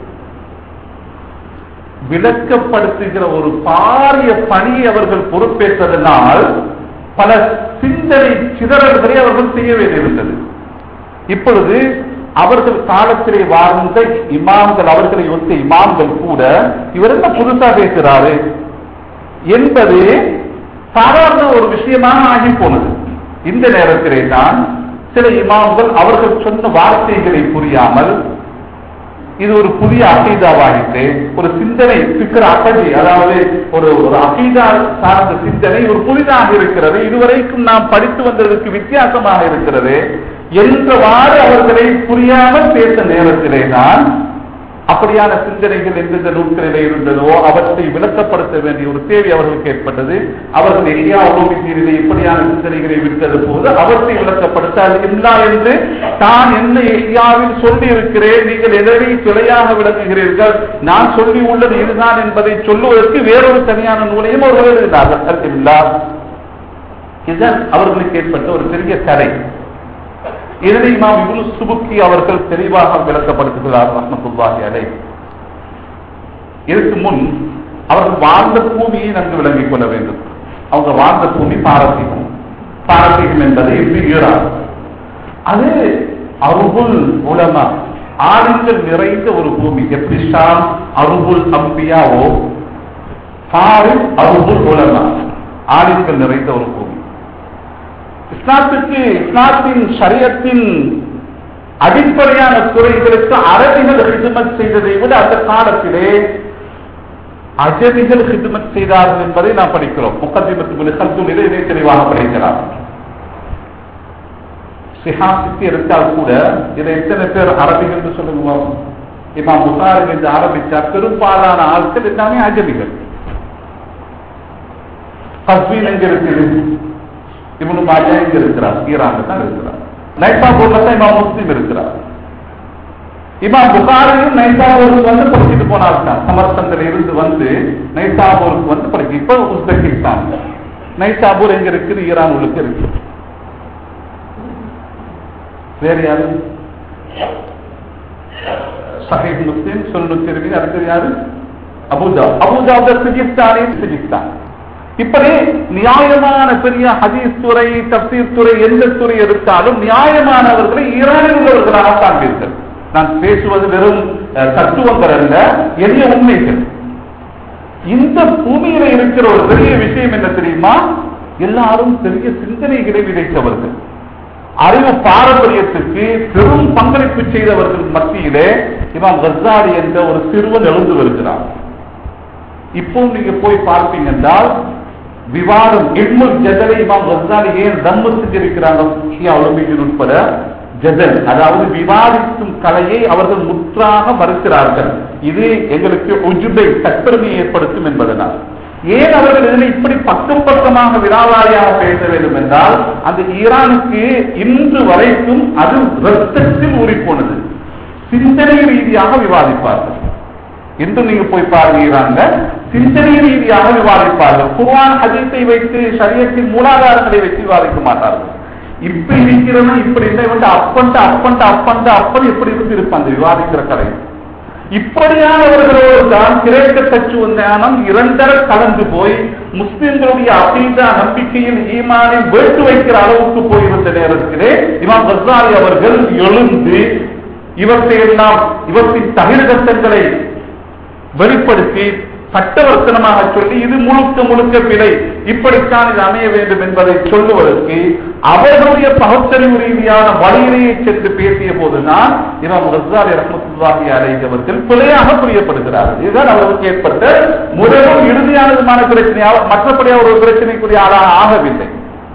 விளக்கப்படுத்துகிற ஒரு பாரிய பணியை அவர்கள் பொறுப்பேற்றதனால் பல சிந்தனை சிதறல்களை அவர்கள் செய்ய வேண்டியிருந்தது இப்பொழுது அவர்கள் காலத்திலே வாழ்ந்த இமாம்கள் அவர்களை ஒத்த இமாம்கள் கூட இவர் என்ன புதுசா பேசுறாரு என்பது சாதாரண ஒரு விஷயமாக ஆகி போனது இந்த நேரத்திலே தான் சில இமாம்கள் அவர்கள் சொன்ன வார்த்தைகளை புரியாமல் இது ஒரு புதிய அகீதாவாகிட்டு ஒரு சிந்தனை சிக்கிற அகதி அதாவது ஒரு ஒரு அகீதா சார்ந்த சிந்தனை ஒரு புதிதாக இருக்கிறது இதுவரைக்கும் நாம் படித்து வந்ததற்கு வித்தியாசமாக இருக்கிறது என்றவாறு அவர்களை புரியாமல் பேச நேரத்திலே தான் அப்படியான சிந்தனைகள் எந்தெந்த நூல்களிலே இருந்ததோ அவற்றை விளக்கப்படுத்த வேண்டிய ஒரு தேவை அவர்களுக்கு ஏற்பட்டது அவர்கள் எளியா உலோகத்தீரிலே இப்படியான சிந்தனைகளை விட்டது போது அவற்றை விளக்கப்படுத்த அது இல்லா என்று தான் என்ன எளியாவில் சொல்லி இருக்கிறேன் நீங்கள் எதனை பிழையாக விளக்குகிறீர்கள் நான் சொல்லி உள்ளது இதுதான் என்பதை சொல்லுவதற்கு வேறொரு தனியான நூலையும் அவர்கள் எழுதினார்கள் கருத்தில்லா இதுதான் அவர்களுக்கு ஏற்பட்ட ஒரு பெரிய தடை இதனை இமாம் இப்னு சுபுக்கி அவர்கள் தெளிவாக விளக்கப்படுத்துகிறார் ரஹ்மத்துல்லாஹி அலை இதற்கு முன் அவர்கள் வாழ்ந்த பூமியை நன்கு விளங்கிக் கொள்ள வேண்டும் அவங்க வாழ்ந்த பூமி பாரசீகம் பாரசீகம் என்பது இன்று ஈரான் அது அருகுல் உலமா ஆளுங்கள் நிறைந்த ஒரு பூமி எப்படி ஷாம் அருகுல் அம்பியாவோ பாரில் அருகுல் உலமா ஆளுங்கள் நிறைந்த ஒரு பூமி இஸ்லாத்துக்கு இஸ்லாத்தின் சரியத்தின் அடிப்படையான துறைகளுக்கு அரபிகள் ஹிதுமத் செய்ததை விட அந்த காலத்திலே அஜதிகள் ஹிதுமத் செய்தார்கள் என்பதை நாம் படிக்கிறோம் முக்கத்திமத்து கல்துணிலே இதை தெளிவாக படிக்கிறார் சிஹாசித்து எடுத்தால் கூட இதை எத்தனை பேர் அரபிகள் என்று சொல்லுங்க இமாம் புகாரி என்று ஆரம்பித்தார் பெரும்பாலான ஆட்கள் எல்லாமே அஜமிகள் கஸ்வீன் எங்க இருக்குது இவனு மாஜா இங்க இருக்கிறார் ஈரான்ல தான் இருக்கிறார் நைசாபூர்ல தான் இமாம் முஸ்லீம் இருக்கிறார் இமாம் புகாரையும் நைசாபூருக்கு வந்து படிச்சுட்டு போனார் தான் சமர்த்தந்தில் இருந்து வந்து நைசாபூருக்கு வந்து படிச்சு இப்ப உஸ்பெகிஸ்தான் நைசாபூர் எங்க இருக்குது ஈரான் உள்ளுக்கு இருக்கு வேற யாரு சஹீப் முஸ்லீம் சொல்லு திருவி அடுத்தது யாரு அபுஜா அபுஜா சிஜிஸ்தானே சிஜிஸ்தான் இப்படி நியாயமான பெரிய ஹதீஸ் துறை தப்சீர் துறை எந்த துறை எடுத்தாலும் நியாயமானவர்களை ஈரானில் உள்ளவர்களாக காண்பீர்கள் நான் பேசுவது வெறும் அஹ், தத்துவங்கள் அல்ல எளிய உண்மைகள் இந்த பூமியில இருக்கிற ஒரு பெரிய விஷயம் என்ன தெரியுமா எல்லாரும் பெரிய சிந்தனைகளை விதைத்தவர்கள் அறிவு பாரம்பரியத்துக்கு பெரும் பங்களிப்பு செய்தவர்கள் மத்தியிலே இமாம் கசாரி என்ற ஒரு சிறுவன் எழுந்து வருகிறார் இப்போ நீங்க போய் பார்ப்பீங்க என்றால் விவாதம் இல்முல் ஜதலை இமாம் கசாலி ஏன் தம்மு செஞ்சிருக்கிறாங்க ஷியா ஒலிம்பிக்கின் உட்பட ஜதல் அதாவது விவாதிக்கும் கலையை அவர்கள் முற்றாக மறுக்கிறார்கள் இது எங்களுக்கு உஜுபை தற்பெருமையை ஏற்படுத்தும் என்பதனால் ஏன் அவர்கள் இதனை இப்படி பக்கம் பக்கமாக விராவாரியாக பேச வேண்டும் என்றால் அந்த ஈரானுக்கு இன்று வரைக்கும் அது ரத்தத்தில் ஊறிப்போனது சிந்தனை ரீதியாக விவாதிப்பார்கள் இன்று நீங்க போய் பாருங்க சிந்தனை ரீதியாக விவாதிப்பார்கள் குர்ஆன் ஹதீஸை வைத்து சரியத்தின் மூலாதாரங்களை வைத்து விவாதிக்க மாட்டார்கள் இப்ப இருக்கிறவன் இப்படி இல்லை வந்து அப்பன்ட்டு அப்பன்ட்டு அப்பன்ட்டு அப்பன் எப்படி இருந்து இருப்பான் அந்த விவாதிக்கிற கதை இப்படியானவர்களோடு தான் கிரேக்க தச்சுவ ஞானம் இரண்டர கலந்து போய் முஸ்லிம்களுடைய அபீதா நம்பிக்கையில் ஈமானை வேட்டு வைக்கிற அளவுக்கு போயிருந்த நேரத்திலே இமாம் கசாலி அவர்கள் எழுந்து இவற்றையெல்லாம் இவற்றின் தகிரகத்தங்களை வெளிப்படுத்தி சட்டவர்த்தனமாக சொல்லி இது முழுக்க முழுக்க பிழை இப்படித்தான் இது அமைய வேண்டும் என்பதை சொல்லுவதற்கு அவர்களுடைய பகுத்தறிவு ரீதியான வழியிலேயே சென்று பேசிய போதுதான் இமாம் ரசாலி ரஹமத்துல்லாஹி அலைஹி அவர்கள் பிழையாக புரியப்படுகிறார்கள் இதுதான் அவர்களுக்கு ஏற்பட்ட முதலும் இறுதியானதுமான பிரச்சனையாக மற்றபடி அவர் ஒரு பிரச்சனைக்குரிய ஆளாக ஆகவில்லை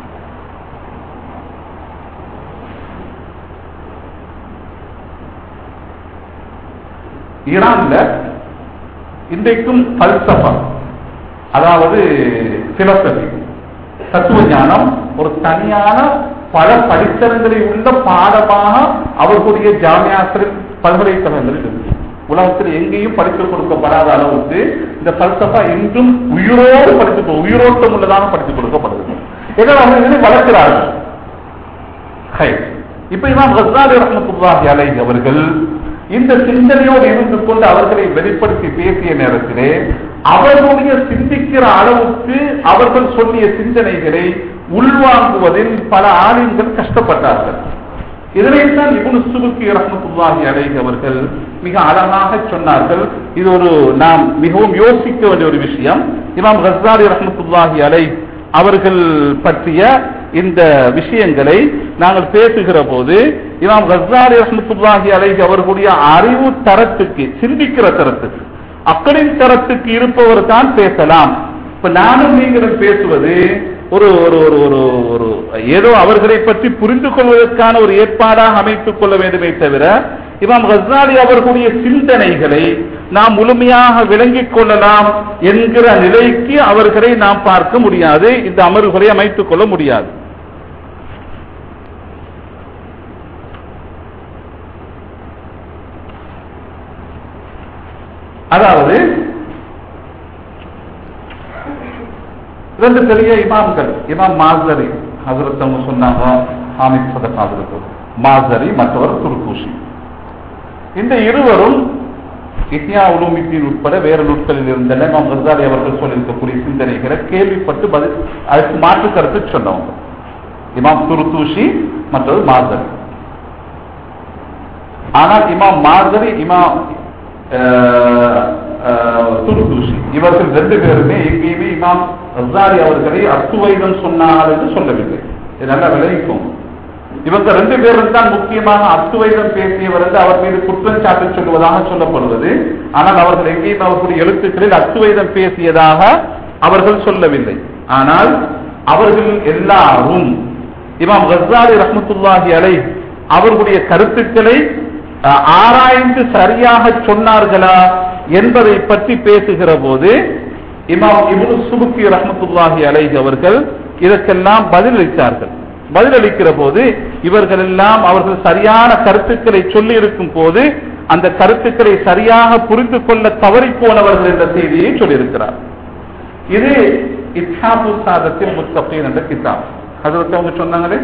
ஈரான்ல இன்றைக்கும் பல்சபா அதாவது பிலசபி தத்துவ ஞானம் ஒரு தனியான பல படித்தரங்களை உள்ள பாடமாக அவர்களுடைய ஜாமியாசிரியர் பல்கலைக்கழகங்களில் இருக்கு உலகத்தில் எங்கேயும் படித்துக் கொடுக்கப்படாத அளவுக்கு இந்த பல்சபா இன்றும் உயிரோடு படித்து உயிரோட்டம் உள்ளதாக படித்துக் கொடுக்கப்படுகிறது ஏன்னா அவங்க இதனை வளர்க்கிறார்கள் ஹை. இப்ப இமாம் கசாலி ரஹமத்துல்லாஹி அலைஹி அவர்கள் இந்த சிந்தனையோடு இருந்து கொண்டு அவர்களை வெளிப்படுத்தி பேசிய நேரத்திலே அவர்களுடைய சிந்திக்கிற அளவுக்கு அவர்கள் சொல்லிய சிந்தனைகளை உள்வாங்குவதில் பல ஆளுங்கள் கஷ்டப்பட்டார்கள் இதனைத்தான் இபுனு சுபுக்கி ரஹமத்துல்லாஹி அலைஹி அவர்கள் மிக அழகாக சொன்னார்கள் இது ஒரு நாம் மிகவும் யோசிக்க வேண்டிய ஒரு விஷயம் இமாம் கசாலி ரஹமத்துல்லாஹி அலை அவர்கள் பற்றிய இந்த விஷயங்களை நாங்கள் பேசுகிற போது இமாம் கஸ்ஸாலி ரஹ்மத்துல்லாஹி அலைஹி அவர்களுடைய அறிவு தரத்துக்கு சிந்திக்கிற தரத்துக்கு அக்களின் தரத்துக்கு இருப்பவர் தான் பேசலாம் இப்ப நானும் நீங்களும் பேசுவது ஒரு ஒரு ஒரு ஒரு ஒரு ஏதோ அவர்களை பற்றி புரிந்து கொள்வதற்கான ஒரு ஏற்பாடாக அமைத்துக் கொள்ள வேண்டுமே தவிர இமாம் கஸ்ஸாலி அவர்களுடைய சிந்தனைகளை நாம் முழுமையாக விளங்கிக் கொள்ளலாம் என்கிற நிலைக்கு அவர்களை நாம் பார்க்க முடியாது இந்த அமர்வுகளை அமைத்துக் கொள்ள முடியாது அதாவது ரெண்டு பெரிய இமாம்கள் இமாம் மாசரி ஹசரத் அவங்க சொன்னாங்க ஆமித் சதக் ஹசரத் மாசரி மற்றவர் துருக்கூஷி இந்த இருவரும் இஸ்யா உலூமித்தீன் உட்பட வேறு நூட்களில் இருந்தன இமாம் கர்சாலி அவர்கள் சொல்லியிருக்கக்கூடிய சிந்தனைகளை கேள்விப்பட்டு பதில் அதுக்கு மாற்று கருத்து சொன்னவங்க இமாம் துருத்தூஷி மற்றது மாசரி ஆனால் இமாம் மாசரி இமாம் துருதூஷி இவர்கள் ரெண்டு பேருமே எங்கேயுமே இமாம் ரசாரி அவர்களை அத்துவைதம் சொன்னார் என்று சொல்லவில்லை இது நல்லா விளைவிக்கும் இவங்க ரெண்டு பேரும் தான் முக்கியமாக அத்துவைதம் பேசியவர் என்று அவர் மீது குற்றம் சாட்டு சொல்லுவதாக சொல்லப்படுவது ஆனால் அவர்கள் எங்கேயும் அவர்களுடைய எழுத்துக்களில் அத்துவைதம் பேசியதாக அவர்கள் சொல்லவில்லை ஆனால் அவர்கள் எல்லாரும் இமாம் கசாலி ரஹமத்துல்லாஹி அலை அவர்களுடைய கருத்துக்களை அஹ், ஆராய்ந்து சரியாக சொன்னார்களா என்பதை பற்றி பேசுகிற போது இமாம் இப்னு சுபுக்கி ரஹமத்துல்லாஹி அலைஹி அவர்கள் இதற்கெல்லாம் பதிலளித்தார்கள் பதிலளிக்கிற போது இவர்கள் எல்லாம் அவர்கள் சரியான கருத்துக்களை சொல்லி இருக்கும் போது அந்த கருத்துக்களை சரியாக புரிந்து கொள்ள தவறி போனவர்கள் என்ற செய்தியை சொல்லியிருக்கிறார் இது இத்ஹாபு சாதத்தில் முத்தபீன் என்ற கிதாப் அது வந்து அவங்க சொன்னாங்களே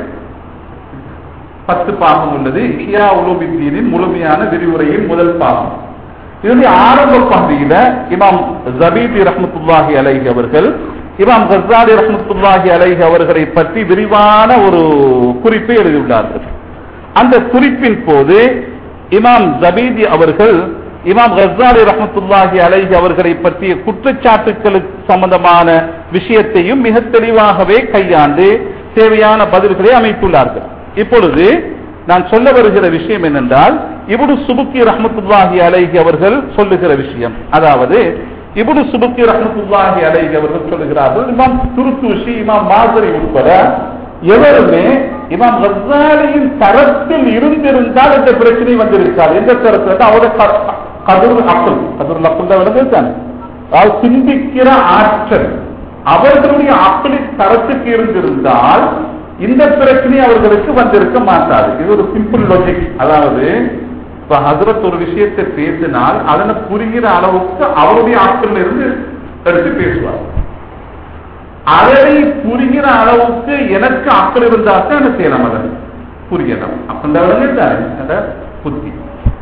பத்து பாகம் உள்ளது இஹ்யா உலூபித்தீனின் முழுமையான விரிவுரையின் முதல் பாகம் இதனுடைய ஆரம்ப பகுதியில இமாம் ஜபீபி ரஹ்மத்துல்லாஹி அலைஹி அவர்கள் இமாம் கசாலி ரஹ்மத்துல்லாஹி அலைஹி அவர்களை பற்றி விரிவான ஒரு குறிப்பை எழுதியுள்ளார்கள் அந்த குறிப்பின் போது இமாம் ஜபீதி அவர்கள் இமாம் கசாலி ரஹ்மத்துல்லாஹி அலைஹி அவர்களை பற்றிய குற்றச்சாட்டுகளுக்கு சம்பந்தமான விஷயத்தையும் மிக தெளிவாகவே கையாண்டு தேவையான பதில்களை அமைத்துள்ளார்கள் இப்பொழுது நான் சொல்ல வருகிற விஷயம் என்னென்றால் இபுடு சுபுக்கி ரஹமத்துல்லாஹி அலைஹி அவர்கள் சொல்லுகிற விஷயம் அதாவது இபுடு சுபுக்கி ரஹமத்துல்லாஹி அலைஹி அவர்கள் சொல்லுகிறார்கள் இமாம் துருத்தூஷி இமாம் மாசரி உட்பட எவருமே இமாம் கசாலியின் தரத்தில் இருந்திருந்தால் இந்த பிரச்சனை வந்திருக்காது எந்த தரத்தில் அவருடைய க- கதுர் அக்குல் கதுர் அக்குல் தான் விளங்குதான் அதாவது சிந்திக்கிற ஆற்றல் அவர்களுடைய அக்களின் தரத்துக்கு இருந்திருந்தால் இந்த பிரச்சனை அவர்களுக்கு வந்திருக்க மாட்டாது இது ஒரு சிம்பிள் லாஜிக் அதாவது இப்ப ஹசரத் ஒரு விஷயத்தை பேசினால் அதனை புரிகிற அளவுக்கு அவருடைய ஆட்கள் இருந்து எடுத்து பேசுவார் அதனை புரிகிற அளவுக்கு எனக்கு அக்கள் இருந்தால் தான் என்ன செய்யலாம் அதை புரியலாம் அப்ப புத்தி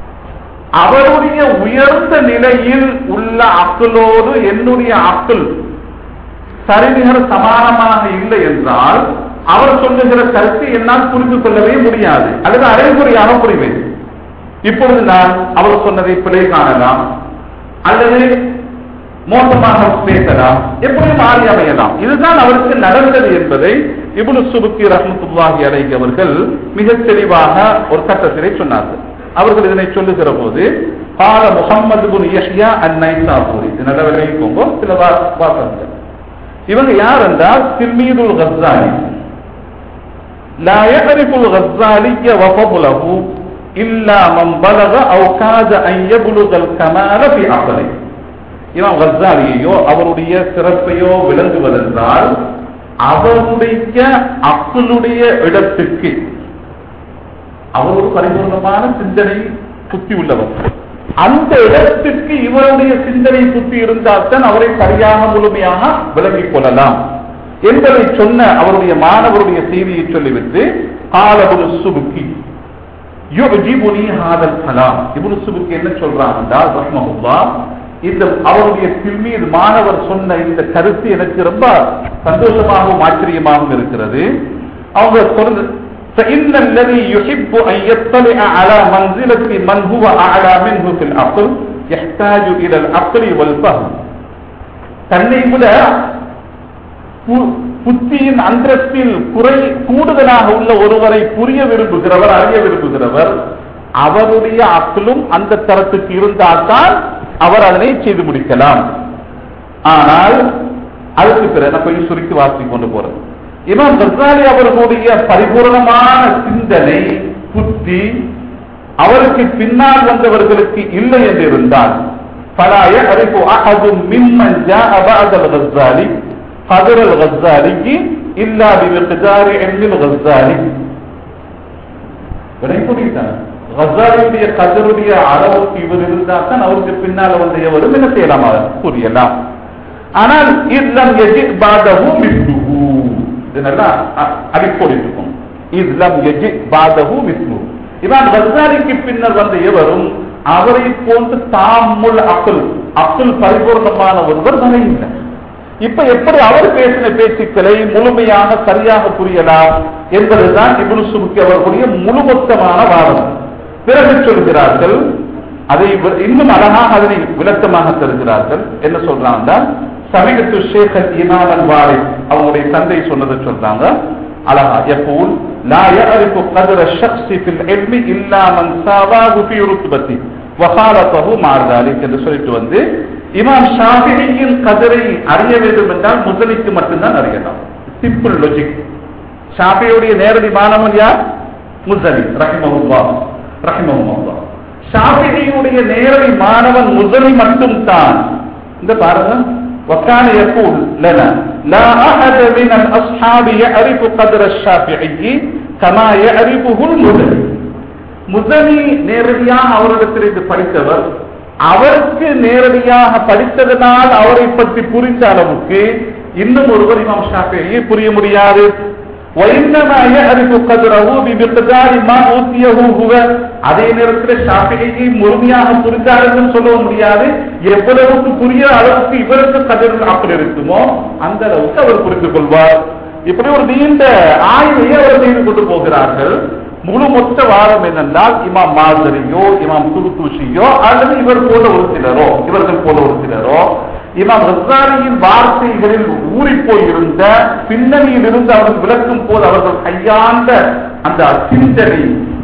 அவருடைய உயர்ந்த நிலையில் உள்ள அக்களோடு என்னுடைய அக்கள் சரிநிகர சமானமாக இல்லை என்றால் அவர் சொல்லுகிற கருத்து என்னால் புரிந்து கொள்ளவே முடியாது அல்லது அரைகுறையாக புரிவேன் இப்பொழுது நான் அவர் சொன்னதை பிழை காணலாம் அல்லது மோசமாக பேசலாம் எப்படி மாறி அமையலாம் இதுதான் அவருக்கு நடந்தது என்பதை இப்னு சுபுக்கி ரஹ்மத்துல்லாஹி அலைஹி அவர்கள் மிக தெளிவாக ஒரு கட்டத்திலே சொன்னார்கள் அவர்கள் இதனை சொல்லுகிற போது பால முகமது புன் யஹ்யா அன் நைசாபூரி இது நல்ல விளைவிக்கோங்க சில வா- வாசகங்கள் இவங்க யார் என்றால் சிம்மீதுல் கஸ்ஸாலி لا يعرف الغزالي وفضله إلا من بلغ أو كاد أن يبلغ الكمال في عقله இமாம் கஸ்ஸாலியையோ அவருடைய சிறப்பையோ விளங்குவதென்றால் அவருடைய அக்களுடைய இடத்துக்கு அவர் ஒரு பரிபூர்ணமான சிந்தனை புத்தி உள்ளவர் அந்த இடத்துக்கு இவருடைய சிந்தனை புத்தி இருந்தால்தான் அவரை சரியாக முழுமையாக விளங்கிக் கொள்ளலாம் என்பதை சொன்ன அவருடைய மாணவருடைய செய்தியை சொல்லிவிட்டு காலபுல் சுபுக்கி யுஜிபுனி ஹாதல் கலாம் இப்னு சுபுக்கி என்ன சொல்றாங்க என்றால் ரஹ்மஹுல்லா இந்த அவருடைய திருமீது மாணவர் சொன்ன இந்த கருத்து எனக்கு ரொம்ப சந்தோஷமாகவும் ஆச்சரியமாகவும் இருக்கிறது அவங்க சொன்ன فإن الذي يحب أن يطلع على منزلة من هو أعلى منه في العقل يحتاج إلى العقل والفهم தன்னை விட பு- புத்தியின் அந்தஸ்தில் குறை கூடுதலாக உள்ள ஒருவரை புரிய விரும்புகிறவர் அறிய விரும்புகிறவர் அவருடைய அக்கலும் அந்த தரத்துக்கு இருந்தால்தான் அவர் அதனை செய்து முடிக்கலாம் ஆனால் அதுக்கு பிறகு நான் கொஞ்சம் சுருக்கி வாசி கொண்டு போறேன் இமாம் கசாலி அவர்களுடைய பரிபூர்ணமான சிந்தனை புத்தி அவருக்கு பின்னால் வந்தவர்களுக்கு இல்லை என்று இருந்தால் فلا يعرف أحد ممن جاء بعد الغزالي قدر الغزالي إلا بمقدار علم الغزالي விடை புரியுதா கசாலியுடைய கதருடைய அளவுக்கு இவர் இருந்தால் தான் அவருக்கு பின்னால வந்த எவரும் என்ன செய்யலாம் அதை புரியலாம் ஆனால் இஸ்லாம் எஜி பாதகு மிஸ்லுஹு இதெல்லாம் அடிப்பொழித்துக்கும் இஸ்லாம் எஜி பாதகு மிஸ்லு இவன் கசாலிக்கு பின்னர் வந்த எவரும் அவரை போன்று தாமுல் அக்குல் அக்குல் பரிபூர்ணமான ஒருவர் வரையில்லை இப்ப எப்படி அவர் பேசின பேச்சுக்களை முழுமையாக சரியாக புரியலாம் என்பதுதான் இபுல் சுருக்கி அவர்களுடைய முழுமொத்தமான வாதம் பிறகு சொல்கிறார்கள் அதை வி- இன்னும் அழகாக அதனை விளக்கமாக தருகிறார்கள் என்ன சொல்றாங்க சமீபத்து ஷேகல் இமாமன் வாரி அவங்களுடைய தந்தை சொன்னதை சொல்றாங்க அழகா எப்பூல் لا يعرف قدر الشخص في العلم إلا من ساواه في رتبته وخالطه مع ذلك என்று சொல்லிட்டு வந்து இமாம் ஷாஃபியின் கதரை அறிய வேண்டும் என்றால் முதலிக்கு மட்டும்தான் அறியலாம் சிம்பிள் லாஜிக் ஷாஃபியுடைய நேரடி மாணவன் யார் முசலி ரஹிமஹுல்லா ரஹிமஹுல்லா ஷாஃபியுடைய நேரடி மாணவன் முசலி மட்டும் தான் இந்த பாருங்க وكان يقول لنا لا أحد من الأصحاب يعرف قدر الشافعي كما يعرفه المزني முதலி நேரடியாக அவரிடத்திலிருந்து படித்தவர் அவருக்கு நேரடியாக படித்ததனால் அவரை பற்றி புரிந்த அளவுக்கு இன்னும் ஒருவர் இமாம் ஷாஃபியை புரிய முடியாது وإنما يعرف قدره بمقدار ما أوتيه هو அதே நேரத்தில் ஷாஃபியை முழுமையாக புரிந்தார் என்று சொல்ல முடியாது எவ்வளவுக்கு புரிய அளவுக்கு இவருக்கு கதிர் அப்படி இருக்குமோ அந்த அளவுக்கு அவர் புரிந்து கொள்வார் இப்படி ஒரு நீண்ட ஆய்வையை அவர் செய்து கொண்டு போகிறார்கள் முழு மொத்த வாதம் என்னென்றால் இமாம் மாதரியோ இமாம் துருத்தூஷியோ அல்லது இவர் போல ஒரு சிலரோ இவர்கள் போல ஒரு சிலரோ இமாம் ரஸ்தாரியின் வார்த்தைகளில் ஊறி போயிருந்த பின்னணியில் இருந்து அவர்கள் விளக்கும் போது அவர்கள் கையாண்ட அந்த சிந்தனை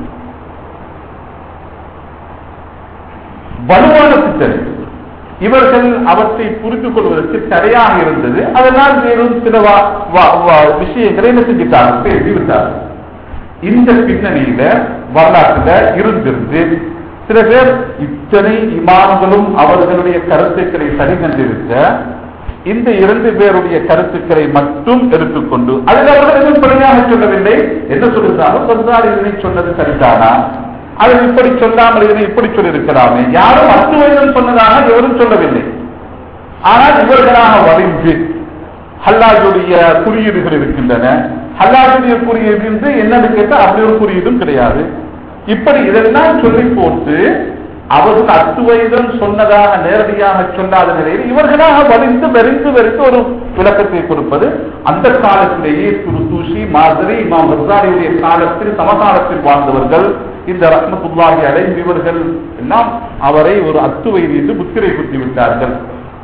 வலுவான சிந்தனை இவர்கள் அவற்றை புரிந்து கொள்வதற்கு தடையாக இருந்தது அதனால் மேலும் சில வா- வா- வா- விஷயங்களை என்ன செஞ்சிட்டார்கள் பேசி விட்டார்கள் இந்த பின்னணியில வரலாற்றுல இருந்திருந்து சில பேர் இத்தனை இமாம்களும் அவர்களுடைய கருத்துக்களை சரி கண்டிருக்க இந்த இரண்டு பேருடைய கருத்துக்களை மட்டும் எடுத்துக்கொண்டு அதில் அவர்கள் எதுவும் பிழையாக சொல்லவில்லை என்ன சொல்லுகிறாலும் சொன்னார் இதனை சொன்னது சரிதானா அது இப்படி சொல்லாமல் இதனை இப்படி சொல்லியிருக்கலாமே யாரும் அத்துவைதம் சொன்னதாக எவரும் சொல்லவில்லை ஆனால் இவர்களாக வரைந்து ஹல்லாஜுடைய குறியீடுகள் இருக்கின்றன ஹல்லாஜுடைய குறியீடு என்று என்னன்னு கேட்டா அப்படி ஒரு குறியீடும் கிடையாது இப்படி இதெல்லாம் சொல்லி போட்டு அவர்கள் அத்துவைதம் சொன்னதாக நேரடியாக சொல்லாத நிலையில் இவர்களாக வலிந்து வெறிந்து வெறிந்து ஒரு விளக்கத்தை கொடுப்பது அந்த காலத்திலேயே துருத்தூசி மாதிரி இமாம் ஹசாரியுடைய காலத்தில் சமகாலத்தில் வாழ்ந்தவர்கள் இந்த ரத்னத்துல்லாஹி அலை இவர்கள் எல்லாம் அவரை ஒரு அத்துவைது என்று முத்திரை குத்தி விட்டார்கள்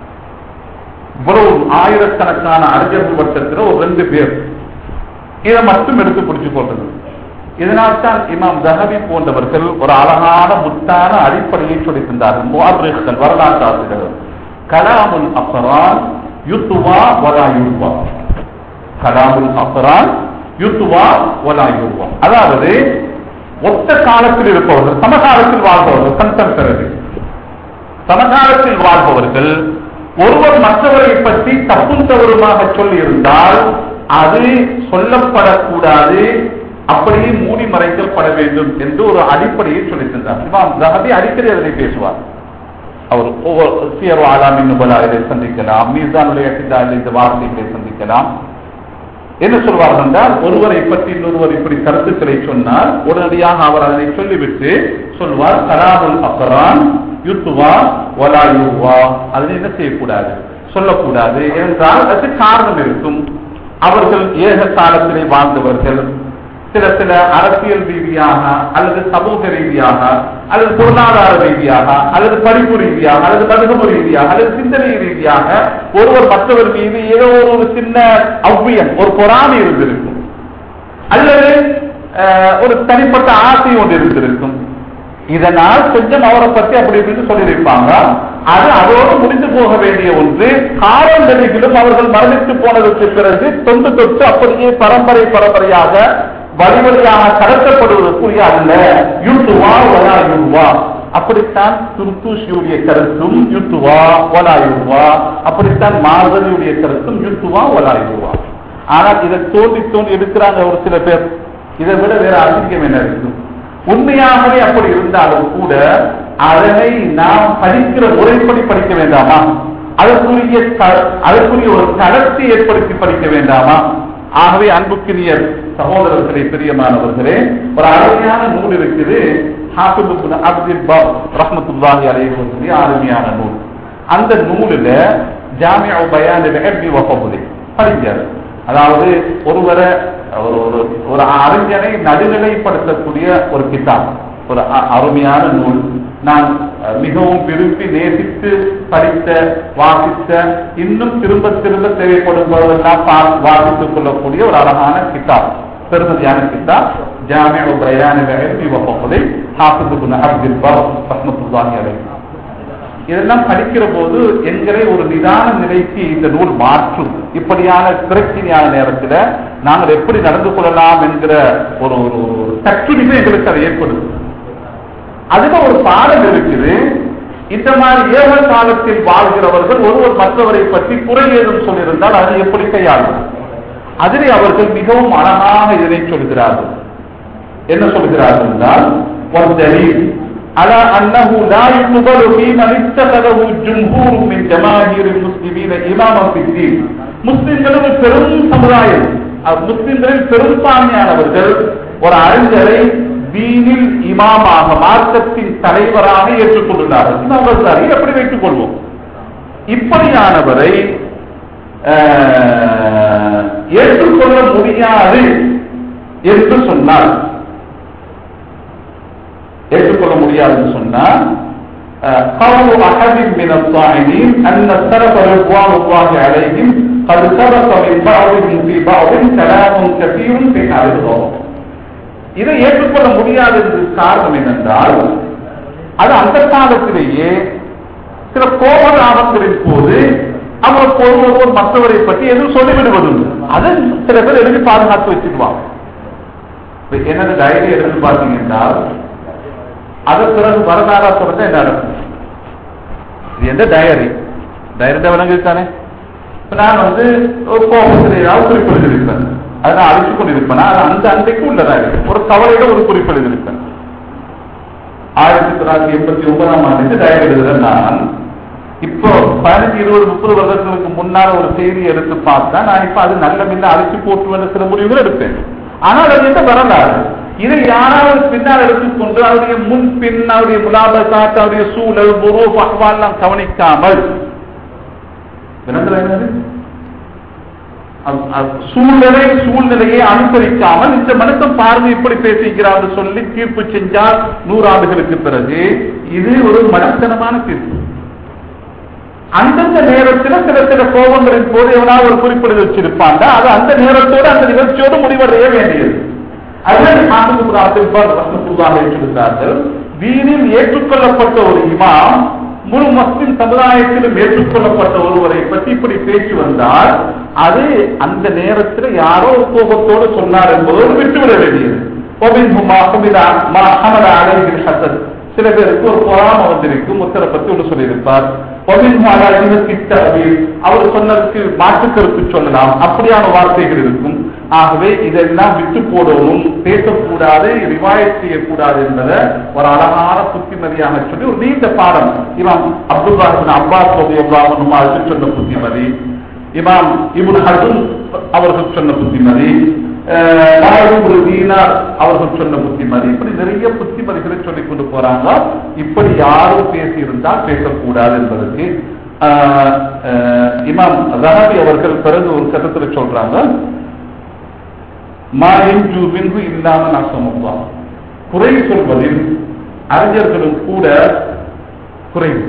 இவ்வளவு ஆயிரக்கணக்கான அறிஞர்கள் வட்டத்தில் ஒரு ரெண்டு பேர் இதை மட்டும் எடுத்து பிடிச்சு போட்டது இதனால்தான் இமாம் தஹபி போன்றவர்கள் ஒரு அழகான முத்தான அடிப்படையை சொல்லி தந்தார்கள் முஅர்ரிக்கள் வரலாற்று ஆசிரியர்கள் கலாமுல் அஃபரான் யுத்துவா வலா யுருவா கலாமுல் அஃபரான் யுத்துவா வலா யுருவா அதாவது ஒத்த காலத்தில் இருப்பவர்கள் சமகாலத்தில் வாழ்பவர்கள் கண்டெம்பரரி சமகாலத்தில் வாழ்பவர்கள் ஒருவர் மற்றவரை பற்றி தப்பும் தவறுமாக சொல்லியிருந்தால் அது சொல்லப்படக்கூடாது அப்படியே மூடி மறைக்கப்பட வேண்டும் என்று ஒரு அடிப்படையை சொல்லி தந்தார் இமாம் ஜஹபி அடிக்கடி அதனை பேசுவார் அவர் ஒவ்வொரு சியர் ஆலாமின் நுபலாவை சந்திக்கலாம் மீசானுடைய இந்த வார்த்தைகளை சந்திக்கலாம் என்ன சொல்வார்கள் என்றால் ஒருவரை பற்றி இன்னொருவர் இப்படி கருத்துக்களை சொன்னால் உடனடியாக அவர் அதனை சொல்லிவிட்டு சொல்வார் கலாமுல் அக்கரான் யுத்துவா ஒலா யுவா அதனை என்ன செய்யக்கூடாது சொல்லக்கூடாது என்றால் அதுக்கு காரணம் இருக்கும் அவர்கள் ஏக காலத்திலே வாழ்ந்தவர்கள் சில சில அரசியல் ரீதியாக அல்லது சமூக ரீதியாக அல்லது பொருளாதார ரீதியாக அல்லது படிப்பு ரீதியாக அல்லது மருத்துவ ரீதியாக அல்லது சிந்தனை ரீதியாக ஒருவர் மற்றவர் மீது ஏதோ ஒரு சின்ன அவ்வியம் ஒரு பொறாமை இருந்திருக்கும் அல்லது அஹ், ஒரு தனிப்பட்ட ஆசை ஒன்று இருந்திருக்கும் இதனால் கொஞ்சம் அவரை பத்தி அப்படி இப்படின்னு சொல்லியிருப்பாங்க அது அதோடு முடிந்து போக வேண்டிய ஒன்று காலங்களிலும் அவர்கள் மரணித்து போனதற்கு பிறகு தொண்டு தொட்டு அப்படியே பரம்பரை பரம்பரையாக வழி வழியாக கடத்தப்படுவதற்குரிய அல்ல யுத்துவா வலா யுவா அப்படித்தான் துர்தூஷியுடைய கருத்தும் யுத்துவா வலா யுவா அப்படித்தான் மார்கனியுடைய கருத்தும் யுத்துவா வலா யுவா ஆனால் இதை தோண்டி தோண்டி எடுக்கிறாங்க ஒரு சில பேர் இதை விட வேற அசிங்கம் என்ன இருக்கும் உண்மையாகவே அப்படி இருந்தாலும் கூட அதனை நாம் படிக்கிற முறைப்படி படிக்க வேண்டாமா அதற்குரிய த- அதற்குரிய ஒரு தளத்தை ஏற்படுத்தி படிக்க வேண்டாமா ஆகவே அன்புக்குரிய சகோதரர்களே பிரியமானவர்களே ஒரு அருமையான நூல் இருக்குது ஹாஃபிஸ் இப்னு அப்துல் பாப் ரஹ்மத்துல்லாஹி அலைஹி சொல்லி அருமையான நூல் அந்த நூலில் ஜாமியா பயான் இல்மி வ ஃபضله படிக்கிறார் அதாவது ஒருவரை ஒரு ஒரு ஒரு அறிஞனை நடுநிலைப்படுத்தக்கூடிய ஒரு கிதாப் ஒரு அ- அருமையான நூல் நான் அஹ், மிகவும் விரும்பி நேசித்து படித்த வாசித்த இன்னும் திரும்ப திரும்ப தேவைப்படும் போதெல்லாம் பா- வாசித்துக் கொள்ளக்கூடிய ஒரு அழகான கிதாப் பெருமதியான கிதாப் ஜாமியா பயான் இல்மி வ ஃபضله ஹாஃபிஸ் இப்னு அப்துல் பாப் ரஹ்மத்துல்லாஹி அலைஹி இதெல்லாம் படிக்கிற போது எங்களை ஒரு நிதான நிலைக்கு இந்த நூல் மாற்றும் இப்படியான பிரச்சனையான நேரத்தில் நாங்கள் எப்படி நடந்து கொள்ளலாம் என்கிற ஒரு ஒரு ஒரு தக்குடிமை எங்களுக்கு அது ஏற்படுது அதுல ஒரு பாடம் இருக்குது இந்த மாதிரி ஏவல் காலத்தில் வாழ்கிறவர்கள் ஒருவர் மற்றவரை பற்றி குறை ஏதும் சொல்லியிருந்தால் அதை எப்படி கையாளும் அதிலே அவர்கள் மிகவும் அழகாக இதனை சொல்கிறார்கள் என்ன சொல்கிறார்கள் என்றால் والدليل على أنه لا يقبل في من اتخذه جمهور من جماهير المسلمين إماما في الدين முஸ்லிம்களில் பெரும் சமுதாயம் அஹ் முஸ்லிம்களில் பெரும்பான்மையானவர்கள் ஒரு அறிஞரை தீனில் இமாமாக மார்க்கத்தின் தலைவராக ஏற்றுக்கொண்டுள்ளார்கள் இமாம் கசாரி எப்படி வைத்துக் கொள்வோம் இப்படியானவரை அஹ், ஏற்றுக்கொள்ள முடியாது என்று சொன்னார் ஏற்றுக்கொள்ள முடியாதுன்னு சொன்னா அஹ், قول أحد من الصاعدين أن السلف رضوان الله عليهم قد سبق من بعضهم في بعض كلام كثير في هذا الغرض இதை ஏற்றுக்கொள்ள முடியாது என்று காரணம் என்னென்றால் அது அந்த காலத்திலேயே சில கோபராகங்களின் போது அவர் ஒருவர் மற்றவரை பற்றி எதுவும் சொல்லிவிடுவதுண்டு அதை சில பேர் எழுதி பாதுகாத்து வச்சிருவாங்க இப்ப என்னது டைரி எடுத்து பார்த்தீங்கன்னா அதன் பிறகு வரலாறா சொல்றது என்ன நடக்கும் இது எந்த டயரி டைரக்டா விளங்கிருக்கானே இப்ப நான் வந்து ஒரு கோபத்தில் ஏதாவது குறிப்பு எழுதியிருப்பேன் அதை நான் அழிச்சு கொண்டிருப்பேன் அது அந்த அன்றைக்கு உள்ளதா இருக்கு ஒரு கவலையோட ஒரு குறிப்பு எழுதியிருப்பேன் ஆயிரத்தி தொள்ளாயிரத்தி எண்பத்தி ஒன்பதாம் ஆண்டு டயரி எழுதுறேன் நான் இப்போ பதினஞ்சு இருபது முப்பது வருடங்களுக்கு முன்னால ஒரு செய்தி எடுத்து பார்த்தா நான் இப்ப அது நல்ல மில்ல அழிச்சு போட்டு சில முடிவுகள் எடுப்பேன் ஆனால் அது என்ன வரலாறு இதை யாராவது பின்னால் எடுத்துக்கொண்டு அவருடைய முன் பின் அவருடைய முலாபசாத் அவருடைய சூழல் குரு பகவான்லாம் கவனிக்காமல் விளங்குதா என்னது? அ- அ- சூழ்நிலை சூழ்நிலையை அனுசரிக்காமல் இந்த மனுஷன் பார்வை இப்படி பேசிக்கிறார் சொல்லி தீர்ப்பு செஞ்சால் நூறாண்டுகளுக்கு பிறகு இது ஒரு மனத்தனமான தீர்ப்பு அந்தந்த நேரத்தில் சில சில கோபங்களின் போது எவனாவது ஒரு குறிப்பிடு வச்சிருப்பாங்க அது அந்த நேரத்தோடு அந்த நிகழ்ச்சியோடு முடிவடைய வேண்டியது சொல்கிறார்கள் வீணில் ஏற்றுக்கொள்ளப்பட்ட ஒரு இமாம் முழு முஸ்லிம் சமுதாயத்திலும் ஏற்றுக்கொள்ளப்பட்ட ஒருவரை பற்றி இப்படி பேசி வந்தால் அது அந்த நேரத்தில் யாரோ ஒரு கோபத்தோடு சொன்னார் என்பதோடு விட்டுவிட வேண்டியது ومنهم ما حمل ما حمل عليه الحسد சில பேருக்கு ஒரு பொறாம வந்திருக்கும் முத்தரை பத்தி ஒன்று சொல்லியிருப்பார் ومنهم على جهة التأويل அவர் சொன்னதுக்கு மாற்று கருத்து சொல்லலாம் அப்படியான வார்த்தைகள் இருக்கும் ஆகவே இதெல்லாம் விட்டு போடவும் பேசக்கூடாது ரிவாயத் செய்யக்கூடாது என்பதை ஒரு அழகான புத்திமதியாக சொல்லி ஒரு நீண்ட பாடம் இமாம் அப்துல்லாஹின் அப்பாஸ் ரலியல்லாஹு சொன்ன புத்திமதி இமாம் இப்னு ஹஜும் அவர்கள் சொன்ன புத்திமதி அஹ், நாயகம் தீனார் அவர்கள் சொன்ன புத்திமதி இப்படி நிறைய புத்திமதிகளை சொல்லிக் கொண்டு போறாங்க இப்படி யாரும் பேசியிருந்தால் பேசக்கூடாது என்பதற்கு அஹ், அஹ், இமாம் ரஹபி அவர்கள் பிறகு ஒரு கருத்துல சொல்றாங்க மா எஞ்சு மின்கு இல்லாமல் நாசமுவா குறை சொல்வதில் அறிஞர்களும் கூட குறைவு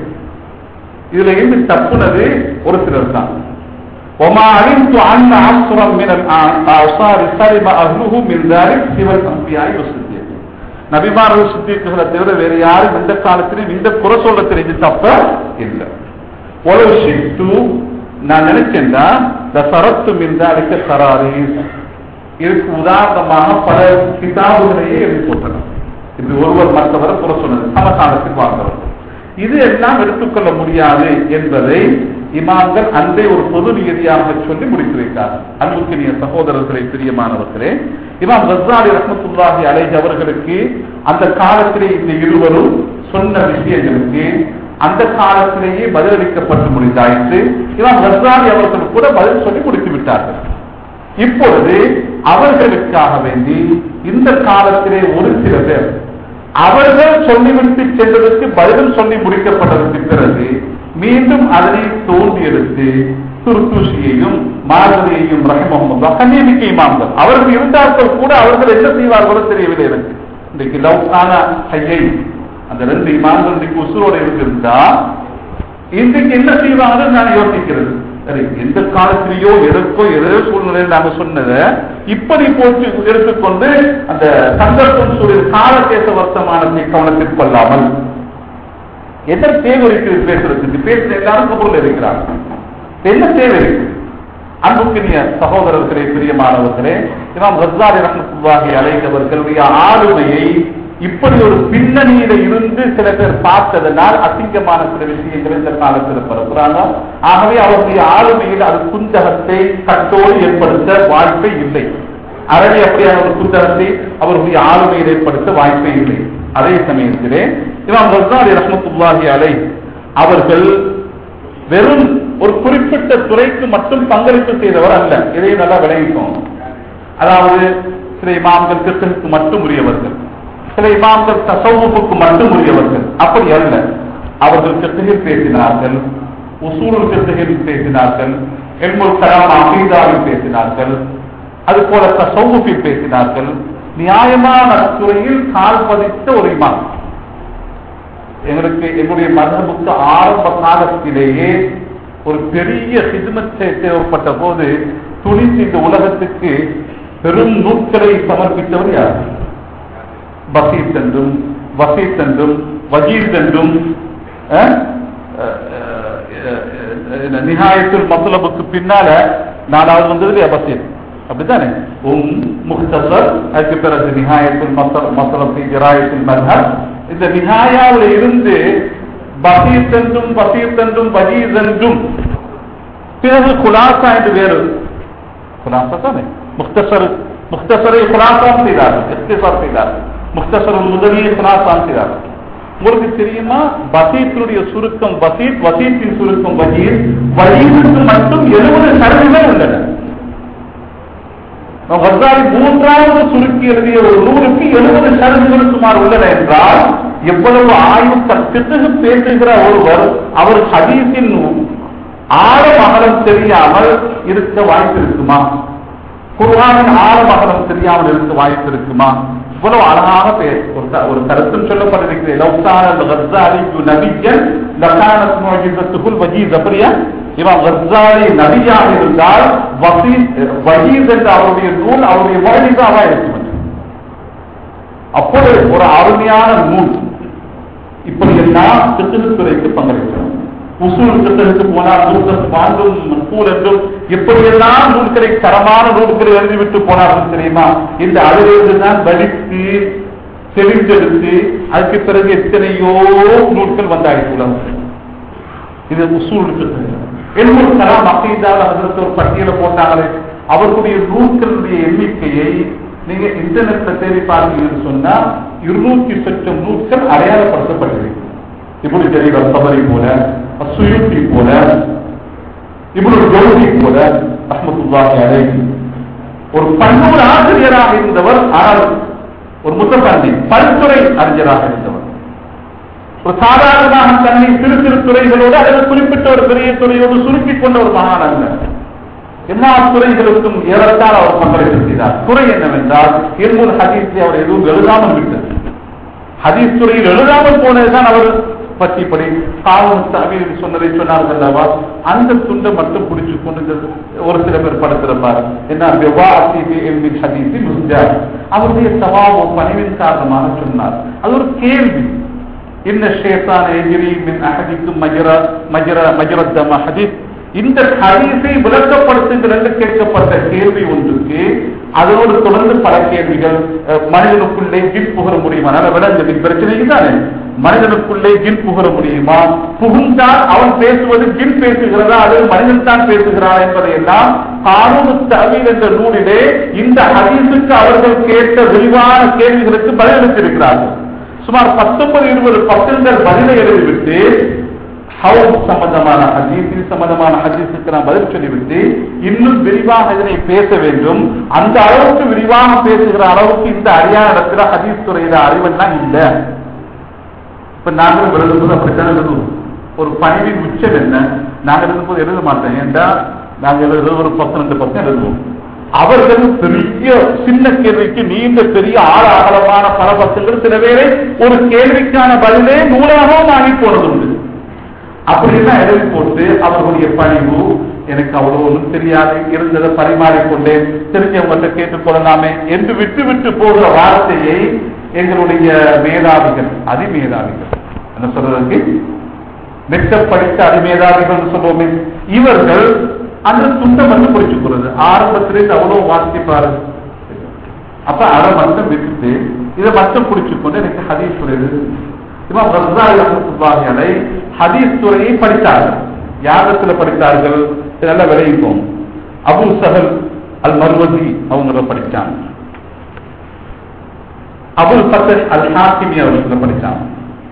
இதுல இருந்து தப்புனது ஒரு சிலர் தான் وما علمت أن عصرا من الأعصار سلم أهله من ذلك سوى الأنبياء والصديقين நபிமார்கள் சித்திக்குகளை தவிர வேற யாரும் இந்த காலத்திலும் இந்த குறை சொல்ல தெரிஞ்சு தப்ப இல்லை ஒரு ஷிட்டு நான் நினைச்சேன்னா இந்த சரத்து மிந்த அழைக்க சராரி இதுக்கு உதாரணமாக பல கிதாபுகளையே எழுதி போட்டனர் இது ஒருவர் மற்றவர் குறை சொன்னது சமகாலத்தில் வாழ்ந்தவர் இது எல்லாம் எடுத்துக்கொள்ள முடியாது என்பதை இமாம்கள் அன்றே ஒரு பொது நியதியாக சொல்லி முடித்து வைத்தார் அன்புக்கினிய சகோதரர்களே பிரியமானவர்களே இமாம் ரஸ்தாலி ரஹமத்துல்லாஹி அலைஹி அவர்களுக்கு அந்த காலத்திலே இந்த இருவரும் சொன்ன விஷயங்களுக்கு அந்த காலத்திலேயே பதிலளிக்கப்பட்டு முடிந்தாயிற்று இமாம் ரஸ்தாலி அவர்கள் கூட பதில் சொல்லி முடித்து விட்டார்கள் இப்பொழுது அவர்களுக்காக வேண்டி இந்த காலத்திலே ஒரு சில பேர் அவர்கள் சொல்லிவிட்டு சென்றதற்கு பதிலும் சொல்லி முடிக்கப்பட்டதற்கு பிறகு மீண்டும் அதனை தோண்டி எடுத்து துருத்தூசியையும் மாதவியையும் ரஹமஹமுல்லா கண்ணியமிக்க இமாம்கள் அவர்கள் இருந்தார்கள் கூட அவர்கள் என்ன செய்வார்களோ தெரியவில்லை எனக்கு இன்றைக்கு லவ்கான ஐயை அந்த ரெண்டு இமாம்கள் இன்றைக்கு உசுரோடு இருந்திருந்தா இன்றைக்கு என்ன செய்வாங்கன்னு நான் யோசிக்கிறது சரி எந்த காலத்திலேயோ எதற்கோ எதோ சூழ்நிலையில் நாம சொன்னதை இப்படி போட்டு எடுத்துக்கொண்டு அந்த சந்தர்ப்பம் சூழல் காலதேச வர்த்தமானத்தை கவனத்தில் கொள்ளாமல் என்ன தேவை இருக்குது பேசுறதுக்கு பேசுற எல்லாரும் கபூர்ல இருக்கிறாங்க என்ன தேவை இருக்கு அன்புக்கினிய சகோதரர்களே பிரியமானவர்களே இமாம் ரஸ்தாரி ரஹமத்துல்லாஹி அலைந்தவர்களுடைய ஆளுமையை இப்படி ஒரு பின்னணியில இருந்து சில பேர் பார்த்ததனால் அசிங்கமான சில விஷயங்கள் இந்த காலத்தில் பரப்புறாங்க ஆகவே அவருடைய ஆளுமையில் அது குந்தகத்தை கட்டோடு ஏற்படுத்த வாய்ப்பே இல்லை அறவே அப்படியான ஒரு குந்தகத்தை அவருடைய ஆளுமையில் ஏற்படுத்த வாய்ப்பே இல்லை அதே சமயத்திலே இமாம் ரஸ்தாரி ரஹமத்துல்லாஹி அலை அவர்கள் வெறும் ஒரு குறிப்பிட்ட துறைக்கு மட்டும் பங்களிப்பு செய்தவர் அல்ல இதை நல்லா விளைவிக்கும் அதாவது சில இமாம்கள் கிறிஸ்தனுக்கு மட்டும் உரியவர்கள் சில இமாம்கள் தசவுக்கு மட்டும் உரியவர்கள் அப்படி அல்ல அவர்கள் கிருத்தகில் பேசினார்கள் உசூல் கிருத்தகில் பேசினார்கள் எல்முல் கலாம் அகீதாவில் பேசினார்கள் அது போல தசவுஃபில் பேசினார்கள் நியாயமான துறையில் கால் பதித்த ஒரு இமாம் எங்களுக்கு எங்களுடைய மதமுக்கு ஆரம்ப காலத்திலேயே ஒரு பெரிய ஹிதுமத்தை தேவைப்பட்ட போது துணிந்து இந்த உலகத்துக்கு பெரும் நூட்களை சமர்ப்பித்தவர் யார் பசீத் என்றும் வசீத் என்றும் வஜீத் என்றும் நிகாயத்துல் மசலபுக்கு பின்னால நாலாவது வந்தது பசீத் அப்படித்தானே உம் முக்தசர் அதுக்கு பிறகு நிகாயத்துல் மசலபி ஜராயத்துல் மதர் இந்த நிகாயாவில் இருந்து பசீத் என்றும் பசீத் என்றும் வஜீத் என்றும் பிறகு குலாசா என்று வேறு குலாசா தானே முக்தசர் முக்தசரை குலாசாம் செய்தார்கள் இஸ்திசார் செய்தார்கள் முக்தசர் முதலிய குலாசாம் செய்தார்கள் உங்களுக்கு தெரியுமா பசீத்தினுடைய சுருக்கம் பசீத் வசீத்தின் சுருக்கம் வஜீத் வஜீதுக்கு மட்டும் எழுபது சதவீதம் உள்ளன வசாரி மூன்றாவது சுருக்கி எழுதிய ஒரு நூலுக்கு எழுபது சதவீதம் சுமார் உள்ளன என்றால் எவ்வளவு ஆய்வு பிறகு பேசுகிற ஒருவர் அவர் ஹதீஸின் ஆழம் அகலம் தெரியாமல் இருக்க வாய்ப்பு இருக்குமா குர்ஆனின் ஆழம் அகலம் தெரியாமல் இருக்க வாய்ப்பு இருக்குமா இவ்வளவு அழகாக பேர் ஒரு க- ஒரு கருத்தும் சொல்லப்பட்டிருக்கிறது லவ்கான கர்சாலி நபியன் லகானத் முஜிசத்துக்குள் வஜீஸ் அப்படியா இவன் கர்சாலி நபியாக இருந்தால் வசீஸ் வஜீஸ் என்ற அவருடைய நூல் அவருடைய மொழிசாவா இருக்கும் அப்பொழுது ஒரு அருமையான நூல் இப்படி எல்லாம் சிற்றுத்துறைக்கு பங்களிக்கிறோம் உசூல் சித்தருக்கு போனால் நூல்கள் வாங்கும் நூல் என்றும் எப்படியெல்லாம் நூல்களை தரமான நூல்களை எழுதிவிட்டு போனார்கள் தெரியுமா இந்த அதிலிருந்து தான் வடித்து தெளிந்தெடுத்து அதுக்கு பிறகு எத்தனையோ நூல்கள் வந்தாயிற்று உலகத்தில் இது உசூல் எழுநூறு கலாம் அக்கீதால் அதற்கு ஒரு பட்டியலை போட்டாங்களே அவர்களுடைய நூல்களுடைய எண்ணிக்கையை நீங்க இன்டர்நெட்ல தேடி பார்த்தீங்கன்னு சொன்னா இருநூத்தி சொச்சம் நூல்கள் அடையாளப்படுத்தப்பட்டிருக்கு இப்படி தெரியும் சபரி போல சுயுக்தி போல இப்படி ஜோதி போல ரஹ்மத்துல்லாஹி அலைஹி ஒரு பன்னூறு ஆசிரியராக இருந்தவர் ஆனால் ஒரு முத்தப்பள்ளி பல்துறை அறிஞராக இருந்தவர் ஒரு சாதாரணமாக தன்னை சிறு சிறு துறைகளோடு அல்லது குறிப்பிட்ட ஒரு பெரிய துறையோடு சுருக்கிக் கொண்ட ஒரு மகான் அல்ல எல்லா துறைகளுக்கும் ஏறத்தால் அவர் பங்களிப்பு செய்தார் துறை என்னவென்றால் இல்முல் ஹதீஸை அவர் எதுவும் எழுதாமல் விட்டது ஹதீஸ் துறையில் எழுதாமல் போனதுதான் அவர் பற்றிப்படி காலம் தவிர சொன்னதை சொன்னார்கள் அல்லவா அந்த துண்டை மட்டும் பிடிச்சு கொண்டு ஒரு சில பேர் படுத்திருப்பார் என்ன ஹதீஸி முஸ்ஜார் அவருடைய சவாபோ பணிவின் காரணமாக சொன்னார் அது ஒரு கேள்வி இன்ன ஷேத்தான் எஜிரி மின் அஹதிக்கும் மஜர மஜர மஜரத்தம ஹதீஸ் இந்த ஹதீஸை விளக்கப்படுத்துங்கள் என்று கேட்கப்பட்ட கேள்வி ஒன்றுக்கு அதனோடு தொடர்ந்து பல கேள்விகள் அஹ், மனிதனுக்குள்ளே ஜின் புகழ முடியுமா நல்ல விளங்குது பிரச்சனை தானே மனிதனுக்குள்ளே ஜின் புகழ முடியுமா புகுந்தால் அவன் பேசுவது ஜின் பேசுகிறதா அல்லது மனிதன் தான் பேசுகிறான் என்பதை எல்லாம் கானூனு தவீல் என்ற நூலிலே இந்த ஹதீஸுக்கு அவர்கள் கேட்ட விரிவான கேள்விகளுக்கு பதிலளித்திருக்கிறார்கள் சுமார் பத்தொன்பது இருபது பக்கங்கள் பதிலை எழுதிவிட்டு ஹவுஸ் சம்பந்தமான ஹதீஸ் இது சம்பந்தமான ஹதீஸுக்கு நான் பதில் சொல்லிவிட்டு இன்னும் விரிவாக இதனை பேச வேண்டும் அந்த அளவுக்கு விரிவாக பேசுகிற அளவுக்கு இந்த அறியாத இடத்துல ஹதீஸ் துறையில அறிவெல்லாம் இல்லை இப்ப நாங்களும் எழுதும்போது அப்படித்தான் எழுதுவோம் ஒரு பணிவின் உச்சம் என்ன நாங்கள் எழுதும்போது எழுத மாட்டோம் ஏன்டா நாங்கள் எழுதுறது ஒரு பத்து ரெண்டு பக்கம் எழுதுவோம் அவர்கள் பெரிய சின்ன கேள்விக்கு நீண்ட பெரிய ஆழ அகலமான பல பக்கங்கள் சில பேரை ஒரு கேள்விக்கான பதிலே நூலாகவும் ஆகி போனது உண்டு அப்படின்னா எழுதி போட்டு அவர்களுடைய பணிவு எனக்கு அவ்வளவு ஒன்றும் தெரியாது இருந்ததை பரிமாறிக்கொண்டேன் தெரிஞ்சவங்கள்ட்ட கேட்டுக்கொள்ளலாமே என்று விட்டு விட்டு போகிற வார்த்தையை எங்களுடைய மேதாவிகள் அதிமேதாவிகள் என்ன சொல்றதுக்கு மெத்த படித்த அதிமேதாவிகள் சொல்லுவோமே இவர்கள் அந்த துண்டம் வந்து பிடிச்சுக் கொள்வது ஆரம்பத்திலே இது அவ்வளவு வாசிப்பாரு அப்ப அதை மட்டும் விட்டுட்டு இதை மட்டும் பிடிச்சுக்கொண்டு எனக்கு ஹதீஸ் துறையில் இமாம் ரஸாலி ரஹ்மத்துல்லாஹி அலைஹ் ஹதீஸ் துறையை படித்தார்கள் யாகத்துல படித்தார்கள் இது நல்லா விளைவிப்போம் அபு சஹல் அல் மர்வதி அவங்க படிச்சாங்க அபுல் ஃபசல் அல் ஹாக்கிமி அவர்களை படிச்சாங்க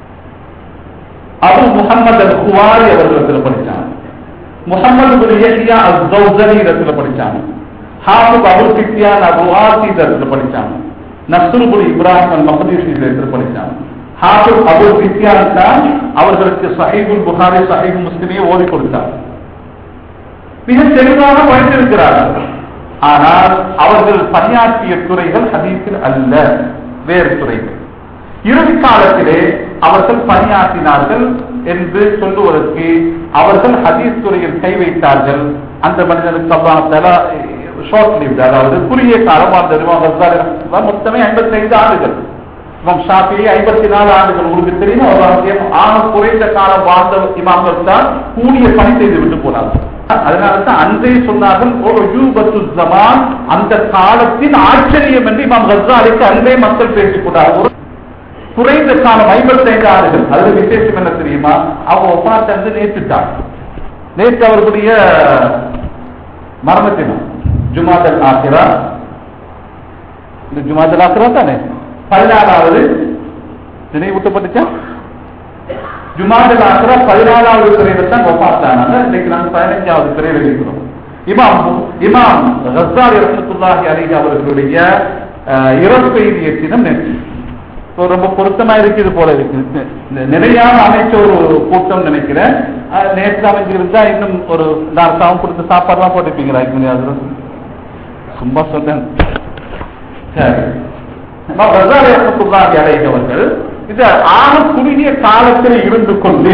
அபு முகமது அல் குவாரி அவர்களிடத்துல படிச்சாங்க முகமது பின் யஹ்யா அல் ஜௌசரி இடத்துல படிச்சாங்க ஹாஃபிஸ் அபுல் ஃபித்யான் அபு ஆசி இடத்துல படிச்சாங்க நஸ்ருல் பின் இப்ராஹிம் அல் மஹதீஸ் இடத்துல படிச்சாங்க ஹாஃபிஸ் அபுல் ஃபித்யான் தான் அவர்களுக்கு சஹீபுல் புகாரி சஹீப் முஸ்லிமே ஓதி கொடுத்தார் மிக தெளிவாக படித்திருக்கிறார்கள் ஆனால் அவர்கள் பணியாற்றிய துறைகள் ஹதீஸில் அல்ல வேறு துறைகள் இறுதி காலத்திலே அவர்கள் பணியாற்றினார்கள் என்று சொல்லுவதற்கு அவர்கள் ஹதீஸ் துறையில் கை வைத்தார்கள் அந்த மனிதனுக்கு அல்லாஹ் ஷார்ட் லிவ்ட் அதாவது குறுகிய காலம் வாழ்ந்த மொத்தமே ஐம்பத்தி ஐந்து ஆண்டுகள் இமாம் ஷாஃபி ஐம்பத்தி நாலு ஆண்டுகள் உங்களுக்கு தெரியும் அவர் ஆக குறைந்த காலம் வாழ்ந்த இமாம்கள் தான் கூடிய பணி செய்து விட்டு போனார்கள் அதனால தான் அன்றே சொன்னார்கள் ஒரு யூபத்து ஜமான் அந்த காலத்தின் ஆச்சரியம் என்று இமாம் கசாலிக்கு அன்றே மக்கள் பேசிக் கொண்டார்கள் ஒரு குறைந்த காலம் ஐம்பத்தைந்து ஆண்டுகள் அதுல விசேஷம் என்ன தெரியுமா அவங்க ஒப்பாத்த வந்து நேற்றுட்டாங்க நேற்று அவர்களுடைய மரண தினம் ஜுமாதல் ஆசிரா இந்த ஜுமாதல் ஆசிரா தானே பதினாலாவது நினைவூட்டப்பட்டுச்சா ஜுமாதல் ஆசிரா பதினாலாவது பிறையில தான் ஒப்பாத்தானாங்க இன்னைக்கு நாங்கள் பதினஞ்சாவது பிறையில் இருக்கிறோம் இமாம் இமாம் ரஸ்தாரி ரசத்துல்லாஹி அலிஹி அவர்களுடைய அஹ், இறப்பெய்திய தினம் நேற்று So, ரொம்ப பொருத்தமா இருக்குது போல இருக்கு இந்த நிலையான அமைச்ச ஒரு கூட்டம் நினைக்கிறேன் அஹ், நேற்று அமைஞ்சிருந்தா இன்னும் ஒரு நார்த்தாவும் கொடுத்து சாப்பாடுலாம் போட்டுப்பீங்களா இதுக்கு அது சும்மா சொன்னேன் சரி இமாம் ரஸாலி ரஹ்மத்துல்லாஹி அலைஹி அவர்கள் இது ஆக குறுகிய காலத்தில் இருந்து கொண்டு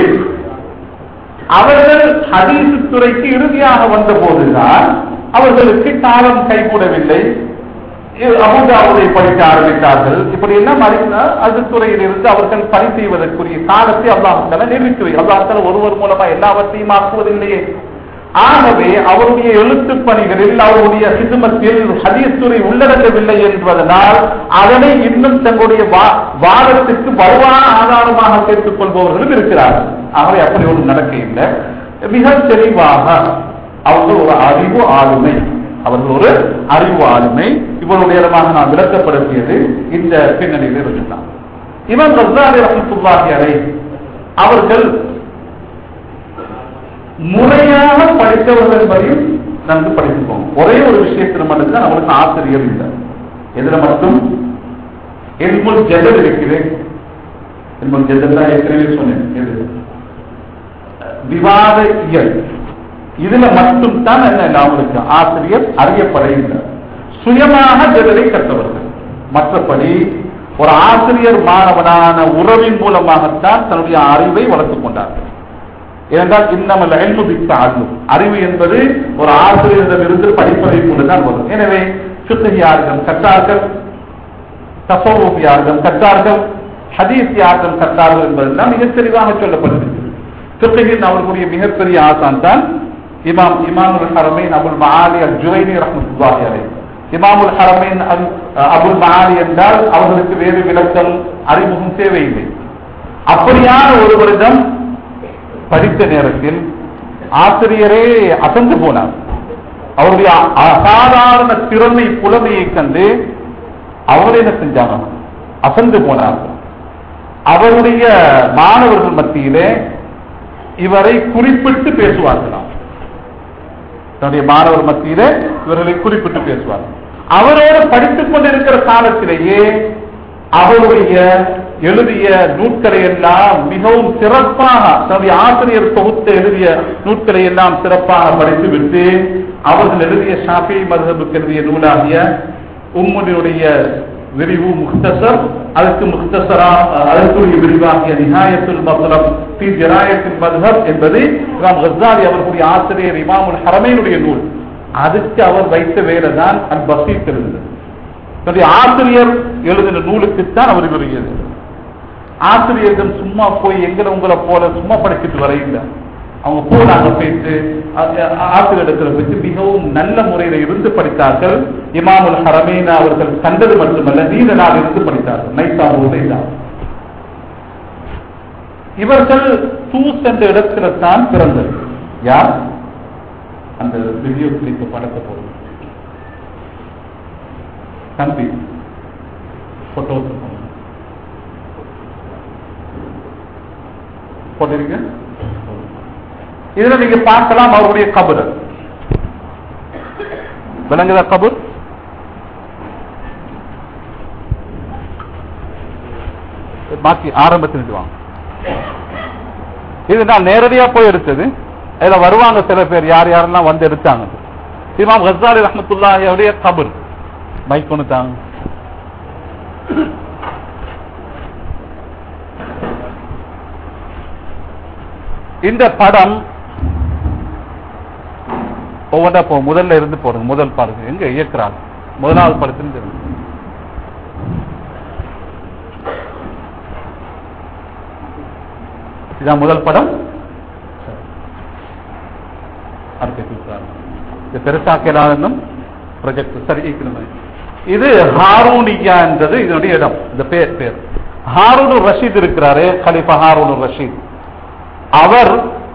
அவர்கள் ஹதீஸ் துறைக்கு இறுதியாக வந்த போதுதான் அவர்களுக்கு காலம் கைகூடவில்லை அபுதாவுதை படிக்க ஆரம்பித்தார்கள் இப்படி எல்லாம் அறிந்தால் அது துறையில் இருந்து அவர்கள் பணி செய்வதற்குரிய காலத்தை அல்லாஹால நிறுத்தி அல்லாஹால ஒருவர் மூலமா எல்லாவற்றையும் ஆக்குவதில்லையே ஆகவே அவருடைய எழுத்துப் பணிகளில் அவருடைய சிதுமத்தில் ஹதீஸ்துறை உள்ளடக்கவில்லை என்பதனால் அதனை இன்னும் தங்களுடைய வா- வாதத்துக்கு வலுவான ஆதாரமாக சேர்த்துக் கொள்பவர்களும் இருக்கிறார்கள் ஆகவே அப்படி ஒன்று நடக்க இல்லை மிக தெளிவாக அவர்கள் ஒரு அறிவு ஆளுமை அவர்கள் ஒரு அறிவு ஆளுமை இவ்வளவு நேரமாக நான் விளக்கப்படுத்தியது இந்த பின்னணியில் இருந்துதான் இவன் ரஸ்தாலி ரஹமத்துல்லாஹி அலைஹி அவர்கள் முறையாக படித்தவர்கள் என்பதையும் நன்கு படித்துப்போம் ஒரே ஒரு விஷயத்தில் மட்டும்தான் அவருக்கு ஆசிரியர் இல்லை எதுல மட்டும் எல்முல் ஜெதல் இருக்குது எல்முல் ஜெதல் தான் ஏற்கனவே சொன்னேன் எது விவாத இயல் இதுல மட்டும் தான் என்ன அவங்களுக்கு ஆசிரியர் அறியப்படுகின்றார் சுயமாக ஜெதலை கற்றவர்கள் மற்றபடி ஒரு ஆசிரியர் மாணவனான உறவின் மூலமாகத்தான் தன்னுடைய அறிவை வளர்த்துக் கொண்டார்கள் ஏனென்றால் இன்னமல் அயல்மு பித்தாகும் அறிவு என்பது ஒரு ஆசிரியரிடமிருந்து படிப்பதை கொண்டுதான் வரும் எனவே சுத்தகியார்கள் கற்றார்கள் தசோப் யார்கள் கற்றார்கள் ஹதீஸ் யார்கள் கற்றார்கள் என்பதெல்லாம் மிக தெளிவாக சொல்லப்படுகிறது சுத்தகின் அவர்களுடைய மிகப்பெரிய ஆசான் தான் இமாம் இமாமுல் ஹரமைன் அபுல் மஹாலி அல் ஜுவைனி ரஹமத்துல்லாஹி அலைஹி இமாமுல் ஹரமைன் அல் அபுல் மஹாலி என்றால் அவர்களுக்கு வேறு விளக்கம் அறிமுகம் தேவையில்லை அப்படியான ஒருவரிடம் படித்த நேரத்தில் ஆசிரியரே அசந்து போனார் அவருடைய அசாதாரண திறமை புலமையை கண்டு அவர் என்ன செஞ்சாங்க அசந்து போனார் அவருடைய மாணவர்கள் மத்தியிலே இவரை குறிப்பிட்டு பேசுவார்களாம் தன்னுடைய மாணவர் மத்தியிலே இவர்களை குறிப்பிட்டு பேசுவார் அவரோடு படித்துக் கொண்டிருக்கிற காலத்திலேயே அவருடைய எழுதிய நூட்களை எல்லாம் மிகவும் சிறப்பாக தன்னுடைய ஆசிரியர் தொகுத்து எழுதிய நூட்களை எல்லாம் சிறப்பாக படித்துவிட்டு அவர்கள் எழுதிய ஷாஃபி மதுஹபுக்கு எழுதிய நூலாகிய உம்முடைய விரிவு முக்தசர் அதற்கு முக்தசரா அதற்குரிய விரிவாகிய நிகாயத்துல் மதுரம் பி ஜராயத்தின் மதுஹப் என்பது இமாம் கசாலி அவர்களுடைய ஆசிரியர் இமாமுல் ஹரமைனுடைய நூல் அதுக்கு அவர் வைத்த வேலை தான் அல் பசீத் இருந்தது தன்னுடைய ஆசிரியர் எழுதின நூலுக்குத்தான் அவர் எழுதியது ஆசிரியர்கள் சும்மா போய் எங்களை உங்களை போல சும்மா படிச்சுட்டு வரையில அவங்க போனாங்க போயிட்டு ஆசிரியரிடத்துல போயிட்டு மிகவும் நல்ல முறையில இருந்து படித்தார்கள் இமாமுல் ஹரமீனா அவர்கள் கண்டது மட்டுமல்ல நீண்ட நாள் இருந்து படித்தார்கள் நைசாபூர் இவர்கள் தூஸ் என்ற இடத்துல தான் பிறந்தது யார் அந்த வீடியோ கிளிப்பு படத்தை போடுங்க தம்பி போட்டோ போட்டிருக்க இதுல நீங்க பார்க்கலாம் அவருடைய கபர் விளங்குதா கபர் பாக்கி ஆரம்பத்தில் வாங்க இது நான் நேரடியா போய் எடுத்தது இதுல வருவாங்க சில பேர் யார் யாரெல்லாம் வந்து எடுத்தாங்க இமாம் கசாலி ரஹமத்துல்லாஹியுடைய கபர் மைக் ஒன்று தாங்க இந்த படம் ஒவ்வொன்றா போ முதல்ல இருந்து போடுங்க முதல் பாருங்க எங்க இயக்குறாங்க முதலாவது படத்துல இருந்து இதான் முதல் படம் அடுத்து பெருசாக்கலாதுன்னும் ப்ரொஜெக்ட் சரி இது ஹாரூனியா என்றது இதனுடைய இடம் இந்த பேர் பேர் ஹாரூன் ரஷீத் இருக்கிறாரு கலிஃபா ஹாரூன் ரஷீத் அவர்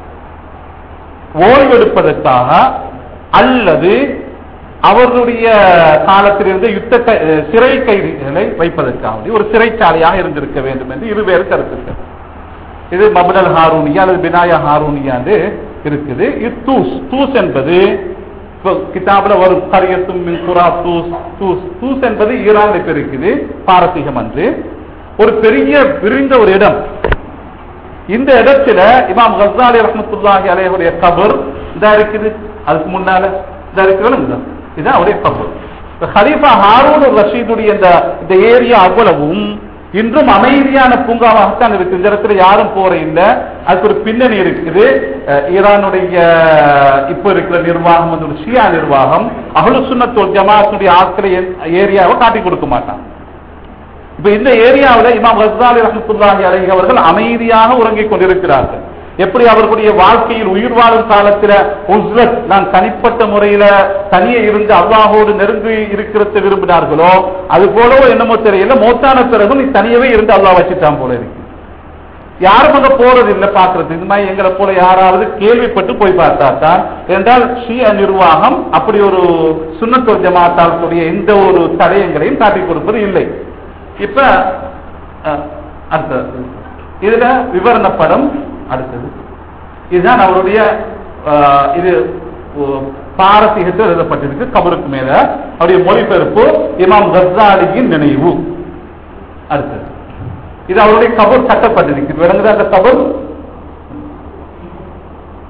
ஓய்வெடுப்பதற்காக அல்லது அவர்களுடைய காலத்திலிருந்து யுத்த சிறை கைதிகளை வைப்பதற்காக ஒரு சிறைச்சாலையாக இருந்திருக்க வேண்டும் என்று இருவேறு கருத்துக்கள் இது மபுடல் ஹாரூனியா அல்லது பினாயா ஹாரூனியா என்று இருக்குது இது தூஸ் தூஸ் என்பது கிதாபில் வரும் கரியத்தும் குரா தூஸ் தூஸ் தூஸ் என்பது ஈரான்ல இப்ப இருக்குது பாரசீகம் என்று ஒரு பெரிய விரிந்த ஒரு இடம் இந்த இடத்துல இமாம் கசாலி ரஹமத்துல்லாஹி அலையுடைய கபர் இதா இருக்குது அதுக்கு முன்னால இதா இருக்குது இதுதான் அவருடைய கபர் ஹலீஃபா ஹாரூன் ரஷீதுடைய இந்த இந்த ஏரியா அவ்வளவும் இன்றும் அமைதியான பூங்காவாகத்தான் இருக்கு இந்த இடத்துல யாரும் போற இல்லை அதுக்கு ஒரு பின்னணி இருக்குது ஈரானுடைய இப்ப இருக்கிற நிர்வாகம் வந்து ஒரு ஷியா நிர்வாகம் அகலு சுண்ணத்தோல் ஜமாத்துடைய ஆட்களை ஏரியாவை காட்டி கொடுக்க மாட்டான் இப்ப இந்த ஏரியாவில் இமாம் ஹசாலி ரஹமத்துல்லாஹி அலஹி அவர்கள் அமைதியாக உறங்கிக் கொண்டிருக்கிறார்கள் எப்படி அவர்களுடைய வாழ்க்கையில் உயிர் வாழும் காலத்துல உஸ்ரத் நான் தனிப்பட்ட முறையில தனியே இருந்து அல்லாஹோடு நெருங்கி இருக்கிறத விரும்பினார்களோ அது போலவோ என்னமோ தெரியல மோத்தான பிறகு நீ தனியவே இருந்து அல்லாஹ் வச்சுட்டான் போல இருக்கு யாரும் அங்க போறது இல்லை பாக்குறது இந்த மாதிரி எங்களை போல யாராவது கேள்விப்பட்டு போய் பார்த்தா தான் என்றால் ஷிய நிர்வாகம் அப்படி ஒரு சுண்ணத்தோர் ஜமாத்தாளுடைய எந்த ஒரு தடயங்களையும் காட்டிக் கொடுப்பது இல்லை இப்ப அடுத்த இதுல விவரண படம் அடுத்தது இதுதான் அவருடைய இது பாரசீகத்தில் எழுதப்பட்டிருக்கு கபருக்கு மேல அவருடைய மொழிபெயர்ப்பு இமாம் கசாலியின் நினைவு அடுத்தது இது அவருடைய கபர் கட்டப்பட்டிருக்கு விளங்குதா அந்த கபர்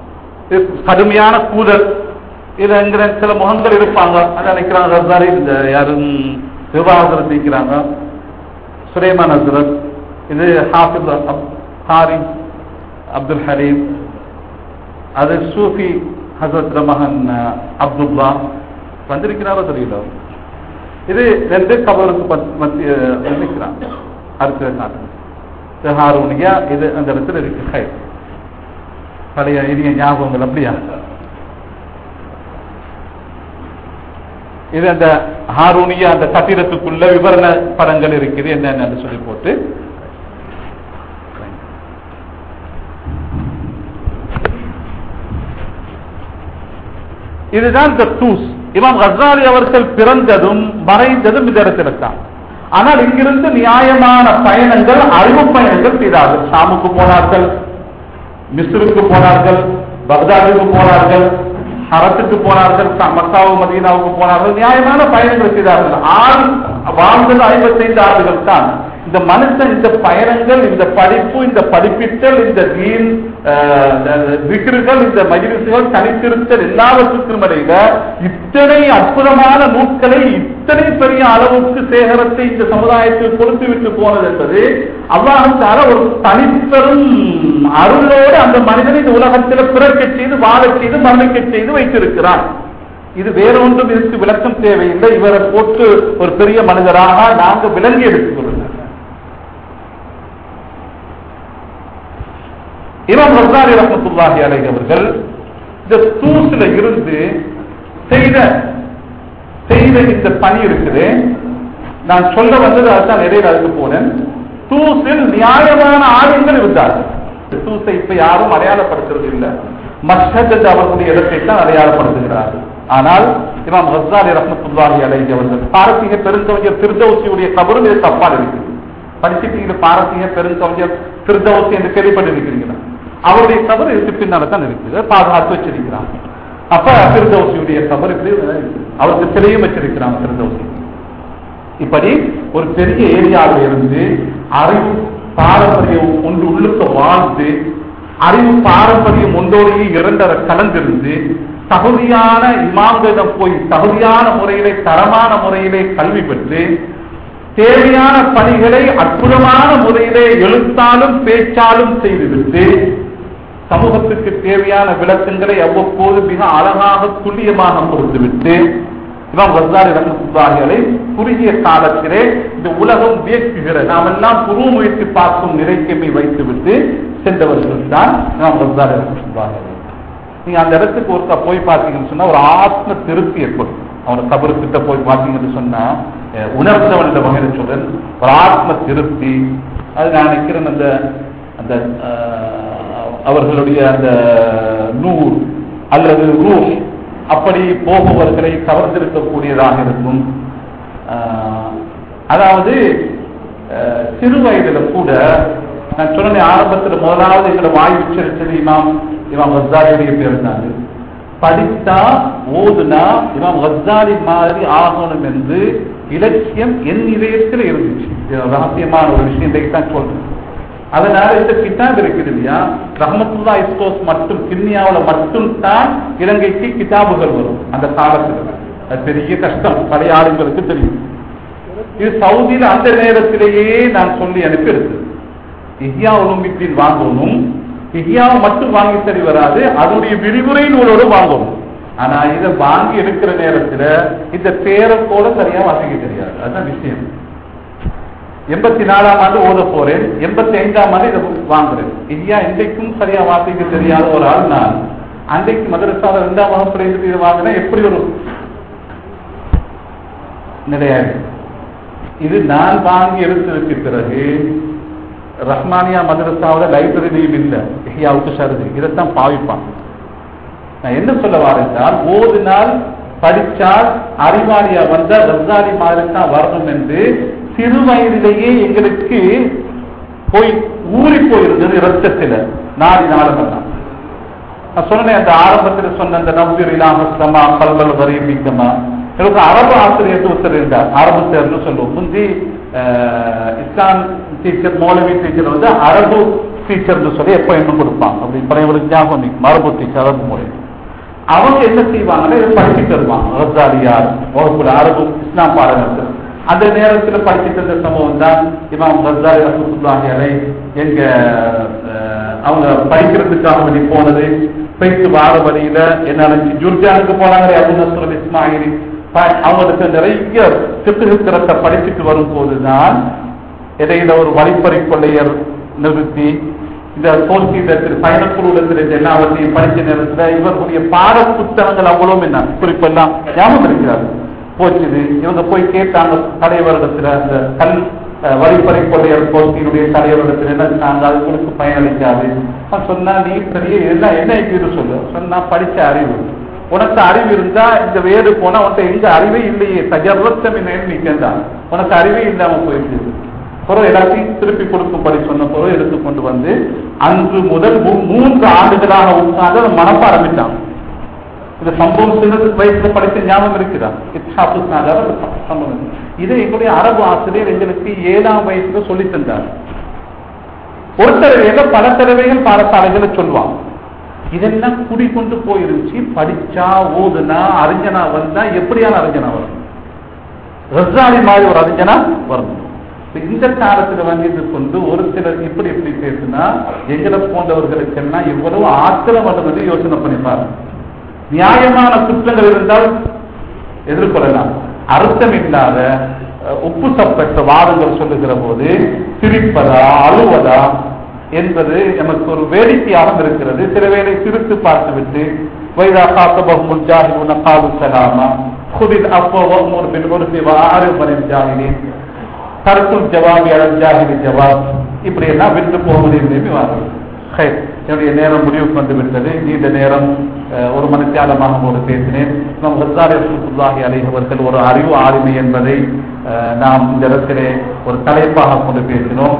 இது கடுமையான கூதல் இது என்கிற சில முகங்கள் இருப்பாங்க அது நினைக்கிறாங்க ஹர்தாரி இந்த யாரும் விவாகரத்து இருக்கிறாங்க சுலைமான் ஹசரத் இது ஹாஃபிஸ் அப்- ஹாரி அப்துல் ஹலீம் அது சூஃபி ஹசரத் மகன் அஹ், அப்துல்லா வந்திருக்கிறாரோ தெரியல இது ரெண்டு கபருக்கு பத்- மத்திய நிற்கிறான் அடுத்த நாட்டு இது ஹாரூனியா இது அந்த இடத்துல இருக்கு ஹை பழைய இனிய ஞாபகங்கள் அப்படியா இது அந்த ஹாரூனியா அந்த கட்டிடத்துக்குள்ள விவரண படங்கள் இருக்குது என்னென்னு சொல்லி போட்டு இதுதான் இந்த தூஸ் இமாம் கசாலி அவர்கள் பிறந்ததும் மறைந்ததும் இந்த இடத்துல தான் ஆனால் இங்கிருந்து நியாயமான பயணங்கள் அறிவு பயணங்கள் செய்தார்கள் ஷாமுக்கு போனார்கள் மிஸ்ருக்கு போனார்கள் பக்தாதுக்கு போனார்கள் ஹரத்துக்கு போனார்கள் ச- மக்காவு மதீனாவுக்கு போனார்கள் நியாயமான பயணங்கள் செய்தார்கள் ஆறு வாழ்ந்தது ஐம்பத்தைந்து ஆண்டுகள் தான் இந்த மனுஷன் இந்த பயணங்கள் இந்த படிப்பு இந்த படிப்பித்தல் இந்த தீன் அஹ், இந்த விக்கிர்கள் இந்த மகிழ்ச்சிகள் தனித்திருத்தல் எல்லாவற்றுக்கும் இடையில இத்தனை அற்புதமான நூட்களை இத்தனை பெரிய அளவுக்கு சேகரத்தை இந்த சமுதாயத்தில் கொடுத்து விட்டு போனது என்பது அவ்வாறு ஒரு தனிப்பெரும் அருளோடு அந்த மனிதனை இந்த உலகத்தில் பிறக்கச் செய்து வாழச் செய்து மரணிக்கச் செய்து வைத்திருக்கிறார் இது வேற ஒன்றும் இதற்கு விளக்கம் தேவையில்லை இவரை போட்டு ஒரு பெரிய மனிதராக நாங்கள் விளங்கி எடுத்துக் கொள்ளுங்கள் இமாம் ரசாரி ரஹமத்துல்லாஹி அலைஹி அவர்கள் இந்த தூசில இருந்து செய்த செய்த இந்த பணி இருக்குது நான் சொல்ல வந்தது அதுதான் இடையில அதுக்கு போனேன் தூசில் நியாயமான ஆளுங்கள் இருந்தார்கள் தூசை இப்ப யாரும் அடையாளப்படுத்துறது இல்லை மஸ்ஹத் என்று அவர்களுடைய இடத்தை தான் அடையாளப்படுத்துகிறார்கள் ஆனால் இமாம் ரசாரி ரஹமத்துல்லாஹி அலைஹி அவர்கள் பாரசீக பெருங்கவிஞர் திருதௌசியுடைய கபரும் இது தப்பால் இருக்குது படிச்சிட்டீங்க பாரசீக பெருங்கவிஞர் திருதௌசி என்று கேள்விப்பட்டிருக்கிறீங்களா அவருடைய கபர் இதுக்கு பின்னால தான் இருக்குது பாதுகாத்து வச்சிருக்கிறாங்க அப்ப திருதௌசியுடைய கபர் இப்படி இருக்கு. அவருக்கு சிலையும் வச்சிருக்கிறாங்க திருதௌசி இப்படி ஒரு பெரிய ஏரியாவில் இருந்து அறிவு பாரம்பரியம் ஒன்று உள்ளுக்க வாழ்ந்து அறிவு பாரம்பரியம் ஒன்றோடையே இரண்டரை கலந்திருந்து தகுதியான இமாம்களிடம் போய் தகுதியான முறையிலே தரமான முறையிலே கல்வி பெற்று தேவையான பணிகளை அற்புதமான முறையிலே எழுத்தாலும் பேச்சாலும் செய்துவிட்டு சமூகத்துக்கு தேவையான விளக்கங்களை அவ்வப்போது மிக அழகாக துல்லியமாக கொடுத்துவிட்டு இமாம் கசாரி ரஹமத்துல்லாஹிகளை குறுகிய காலத்திலே இந்த உலகம் வியக்குகிற நாம் எல்லாம் புருவ முயற்சி பார்க்கும் நிறைக்கமை வைத்துவிட்டு சென்றவர்கள் தான் இமாம் கசாரி ரஹமத்துல்லாஹி நீங்க அந்த இடத்துக்கு ஒருக்கா போய் பார்த்தீங்கன்னு சொன்னா ஒரு ஆத்ம திருப்தி ஏற்படும் அவன கபருக்கிட்ட போய் பார்த்தீங்கன்னு சொன்னா அஹ், உணர்ந்தவன் என்ற வகையில் சொல்றேன் ஒரு ஆத்ம திருப்தி அது நான் நினைக்கிறேன் அந்த அந்த அஹ், அவர்களுடைய அந்த நூர் அல்லது ரூஹ் அப்படி போகுவர்களை கவர்ந்திருக்கக்கூடியதாக இருக்கும் அஹ், அதாவது அஹ், சிறு வயதுல கூட நான் சொன்ன ஆரம்பத்துல முதலாவது எங்களை வாய் உச்சரிச்சது இமாம் இமாம் ஹஸ்தாரியுடைய பேர் தான் படித்தா ஓதுனா இமாம் ஹஸ்தாரி மாதிரி ஆகணும் என்று இலட்சியம் என் இதயத்தில் இருந்துச்சு இது ரகசியமான ஒரு விஷயத்தை தான் சொல்றேன் அதனால இந்த கிதாப் இருக்குது இல்லையா ரஹமத்துல்லா இஸ்கோஸ் மட்டும் கிண்ணியாவில் மட்டும் தான் இலங்கைக்கு கிதாபுகள் வரும் அந்த காலத்துல அது பெரிய கஷ்டம் பழைய ஆளுங்களுக்கு தெரியும் இது சவுதியில அந்த நேரத்திலேயே நான் சொல்லி அனுப்பி இருக்கு இஹ்யா உலும்பித்தின் வாங்கணும் இஹ்யாவை மட்டும் வாங்கி சரி வராது அதனுடைய விரிவுரை நூலோடு வாங்கணும் ஆனா இதை வாங்கி எடுக்கிற நேரத்துல இந்த பேரை கூட சரியா வாசிக்க தெரியாது அதுதான் விஷயம் எண்பத்தி நாலாம் ஆண்டு ஓத போறேன் எண்பத்தி ஐந்தாம் ஆண்டு இதை வாங்குறேன் இந்தியா இன்றைக்கும் சரியா வாசிக்க தெரியாத ஒரு ஆள் நான் அன்றைக்கு மதரசால ரெண்டாம் வகுப்புல இருந்து இதை வாங்கினா எப்படி ஒரு நிலையாது இது நான் வாங்கி எடுத்ததுக்கு பிறகு ரஹ்மானியா மதரசாவில் லைப்ரரியும் இல்லை இஹ்யாவுக்கு சருது இதைத்தான் பாவிப்பான் நான் என்ன சொல்ல வரேன்னால் ஓதினால் படிச்சால் அறிவாளியா வந்த ரப்சாரி மாதிரி தான் வரணும் என்று சிறு வயதிலேயே எங்களுக்கு போய் ஊறி போயிருந்தது இரத்தத்தில் நாடி நாளமெல்லாம் நான் சொன்னேன் அந்த ஆரம்பத்தில் சொன்ன அந்த நம்பீர் இலாமஸ்லமா கல்வல் வரையமிக்கமா எனக்கு அரபு ஆசிரியர் ஒருத்தர் இருந்தார் அரபு சேர்னு சொல்லுவோம் முந்தி அஹ், இஸ்லாம் டீச்சர் மௌலவி டீச்சர் வந்து அரபு டீச்சர்னு சொல்லி எப்போ என்ன கொடுப்பாங்க அப்படி பழையவங்களுக்கு ஞாபகம் நிற்கும் மரபு டீச்சர் அரபு முறை அவங்க என்ன செய்வாங்கன்னா இதை படிச்சுட்டு வருவாங்க ரசாரியார் வகுப்புல அரபு இஸ்லாம் பாடங்கள் அந்த நேரத்தில் படிச்சுட்டு இருந்த சம்பவம் தான் இமாம் ரசாரி ரசூத்துல்லாஹி அலை எங்க அஹ், அவங்க படிக்கிறதுக்காக வேண்டி போனது போயிட்டு வார வழியில என்ன நினைச்சு ஜுர்ஜானுக்கு போனாங்க அபு நஸ்ரல் இஸ்மாயில் ப- அவங்களுக்கு நிறைய சித்துகித்திரத்தை படிச்சுட்டு வரும்போது தான் இடையில ஒரு வழிப்பறி கொள்ளையர் நிறுத்தி இந்த சோசியத்தில் பயணக்குழுவில் எல்லாவற்றையும் படிச்ச நேரத்துல இவர்களுடைய பாட புத்தகங்கள் அவ்வளவும் என்ன குறிப்பெல்லாம் ஞாபகம் இருக்கிறார் போச்சுது இவங்க போய் கேட்டாங்க தலைவரிடத்துல அந்த கல் அஹ், வழிப்பறி கொள்ளையர் கோஷ்டியினுடைய தலைவரிடத்துல என்ன சொன்னாங்க அது உங்களுக்கு பயனளிக்காது அவன் சொன்னா நீ பெரிய என்ன என்ன இது சொல்லு சொன்னா படிச்ச அறிவு உனக்கு அறிவு இருந்தா இந்த வேடு போனா உனக்கு எங்க அறிவே இல்லையே தஜர்வத்தம் நீ கேட்டான் உனக்கு அறிவே இல்லாம போயிட்டு பொருள் எல்லாத்தையும் திருப்பி கொடுக்கும்படி சொன்ன பொருள் எடுத்து கொண்டு வந்து அன்று முதல் மூ- மூன்று ஆண்டுகளாக உட்கார்ந்து அதை மனப்பாடம் விட்டான் இந்த சம்பவம் சிறு வயசுல படித்த ஞாபகம் இருக்குதா இத்ஹாபு சாதார அந்த ச- சம்பவம் இதை எங்களுடைய அரபு ஆசிரியர் எங்களுக்கு ஏழாம் வயசுல சொல்லி தந்தார் ஒரு தடவையில பல தடவைகள் பாடசாலைகளை சொல்லுவாங்க இதெல்லாம் குடிக்கொண்டு போயிருந்துச்சு படிச்சா ஓதுனா அறிஞனா வந்தா எப்படியான அறிஞனா வரும் ரஸ்ஸாலி மாதிரி ஒரு அறிஞனா வரணும் இப்ப இந்த காலத்துல வந்து இது கொண்டு ஒரு சிலர் இப்படி இப்படி பேசுனா எங்களை போன்றவர்களுக்கெல்லாம் எவ்வளவு ஆத்திரம் வரும் என்று யோசனை பண்ணிப்பாரு நியாயமான குற்றங்கள் இருந்தால் எதிர்கொள்ளலாம் அர்த்தம் இல்லாத அஹ், உப்பு சப்பற்ற வாதங்கள் சொல்லுகிற போது சிரிப்பதா அழுவதா என்பது நமக்கு ஒரு வேடிக்கையாக இருக்கிறது சில வேளை சிரித்து பார்த்துவிட்டு வைதா காத்தபகுல் ஜாஹிபுன காலு சலாமா குதில் அப்போ ஒரு பின் ஒரு ஆறு மனித ஜாகிலின் கருத்துல் ஜவாபி அல் ஜாஹிலி ஜவாப் இப்படி எல்லாம் விட்டு போவது என்று வார்கள் ஹை, என்னுடைய நேரம் முடிவுக்கு வந்து விட்டது நீண்ட நேரம் அஹ், ஒரு மணித்தியாலமாக ஒரு பேசினேன் நம் ஹசாரி ரசூலுல்லாஹி அலைஹி அவர்கள் ஒரு அறிவு ஆளுமை என்பதை அஹ், நாம் இந்த இடத்திலே ஒரு தலைப்பாக கொண்டு பேசினோம்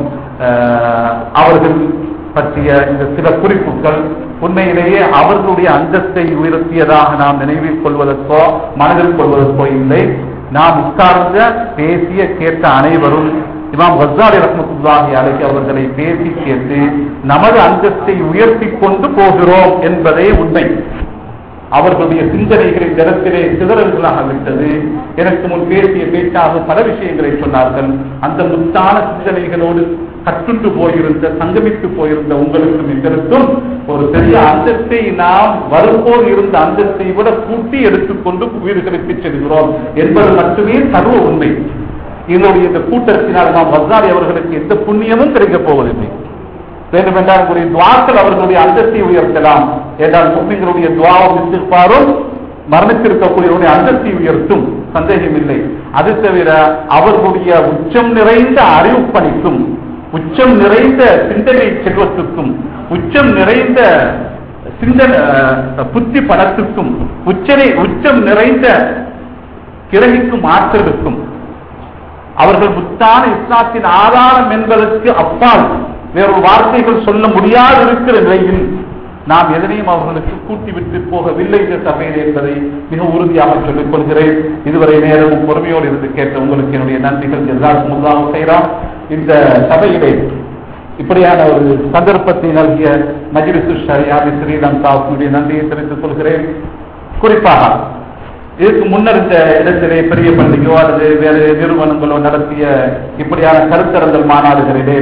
அஹ், அவர்கள் பற்றிய இந்த சில குறிப்புகள் உண்மையிலேயே அவர்களுடைய அந்தஸ்தை உயர்த்தியதாக நாம் நினைவில் கொள்வதற்கோ மனதில் கொள்வதற்கோ இல்லை நாம் உட்கார்ந்த பேசிய கேட்ட அனைவரும் இமாம் வசாரி ரஹமத்துல்லாஹி அலைஹி அவர்களை பேசி கேட்டு நமது அந்தஸ்தை உயர்த்தி கொண்டு போகிறோம் என்பதே உண்மை அவர்களுடைய சிந்தனைகளை இந்த இடத்திலே சிதறல்களாக விட்டது எனக்கு முன் பேசிய பேச்சாக பல விஷயங்களை சொன்னார்கள் அந்த முத்தான சிந்தனைகளோடு கற்றுண்டு போயிருந்த சங்கமித்து போயிருந்த உங்களுக்கும் எங்களுக்கும் ஒரு பெரிய அந்தஸ்தை நாம் வரும்போது இருந்த அந்தஸ்தை விட கூட்டி எடுத்துக்கொண்டு வீடுகளுக்கு செல்கிறோம் என்பது மட்டுமே சர்வ உண்மை இதனுடைய இந்த கூட்டத்தினால் நாம் வசாரி அவர்களுக்கு எந்த புண்ணியமும் கிடைக்கப் போவதில்லை வேண்டுமென்றால் உங்களுடைய துவாக்கள் அவர்களுடைய அந்தஸ்தை உயர்த்தலாம் என்றால் முஸ்லிம்களுடைய துவாவும் இஸ்திக்பாரும் மரணித்திருக்கக்கூடியவருடைய அந்தஸ்தை உயர்த்தும் சந்தேகம் இல்லை அது தவிர அவர்களுடைய உச்சம் நிறைந்த அறிவு பணிக்கும் உச்சம் நிறைந்த சிந்தனை செல்வத்துக்கும் உச்சம் நிறைந்த சிந்தனை அஹ், புத்தி பணத்துக்கும் உச்சனை உச்சம் நிறைந்த கிரகிக்கும் ஆற்றலுக்கும் அவர்கள் முத்தான இஸ்லாத்தின் ஆதாரம் என்பதற்கு அப்பால் வேறொரு வார்த்தைகள் சொல்ல முடியாது இருக்கிற நிலையில் நாம் எதனையும் அவர்களுக்கு கூட்டிவிட்டு போகவில்லை இந்த சபையில் என்பதை மிக உறுதியாக சொல்லிக் கொள்கிறேன் இதுவரை நேரமும் பொறுமையோடு இருந்து கேட்ட உங்களுக்கு என்னுடைய நன்றிகள் எல்லாருக்கும் முல்லாக செய்யலாம் இந்த சபையிலே இப்படியான ஒரு சந்தர்ப்பத்தை நல்கிய மஜ்லிசு ஷரியாபி ஸ்ரீலங்காவுடைய நன்றியை தெரிவித்துக் கொள்கிறேன் குறிப்பாக இதுக்கு முன்னர் இந்த இடத்திலே பெரிய பள்ளிக்கோ அல்லது வேறு நிறுவனங்களோ நடத்திய இப்படியான கருத்தரங்கல் மாநாடுகளிலே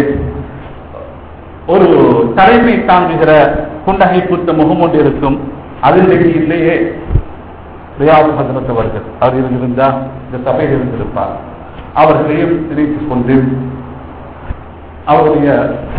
ஒரு தலைமை தாங்குகிற புன்னகை புத்த முகம் ஒன்று இருக்கும் அது இன்றைக்கு இல்லையே ரியாது ஹசரத் அவர்கள் அவர் இருந்திருந்தா இந்த சபையில் இருந்திருப்பார் அவர்களையும் நினைத்துக் கொண்டு அவருடைய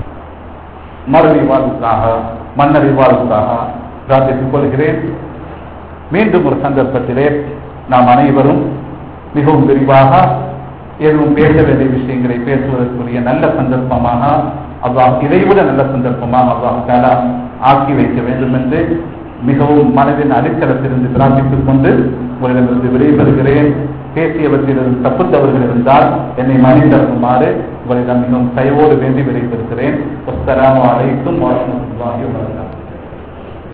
மறுவி வாழ்வுக்காக மன்னரை வாழ்வுக்காக பிரார்த்தித்துக் கொள்கிறேன் மீண்டும் ஒரு சந்தர்ப்பத்திலே நாம் அனைவரும் மிகவும் விரிவாக எதுவும் பேச வேண்டிய விஷயங்களை பேசுவதற்குரிய நல்ல சந்தர்ப்பமாக அல்லாஹ் இதைவிட நல்ல சந்தர்ப்பமாக அல்லாஹ் தாலா ஆக்கி வைக்க வேண்டும் என்று மிகவும் மனதின் அடித்தளத்திலிருந்து பிரார்த்தித்துக் கொண்டு உங்களிடமிருந்து விடைபெறுகிறேன் பேசியவற்றிலிருந்து தப்புத்தவர்கள் இருந்தால் என்னை மன்னித்தருமாறு உங்களிடம் மிகவும் தயவோடு வேண்டி விடைபெறுகிறேன் அஸ்ஸலாமு அலைக்கும் வரஹ்மத்துல்லாஹி வபரகாத்துஹு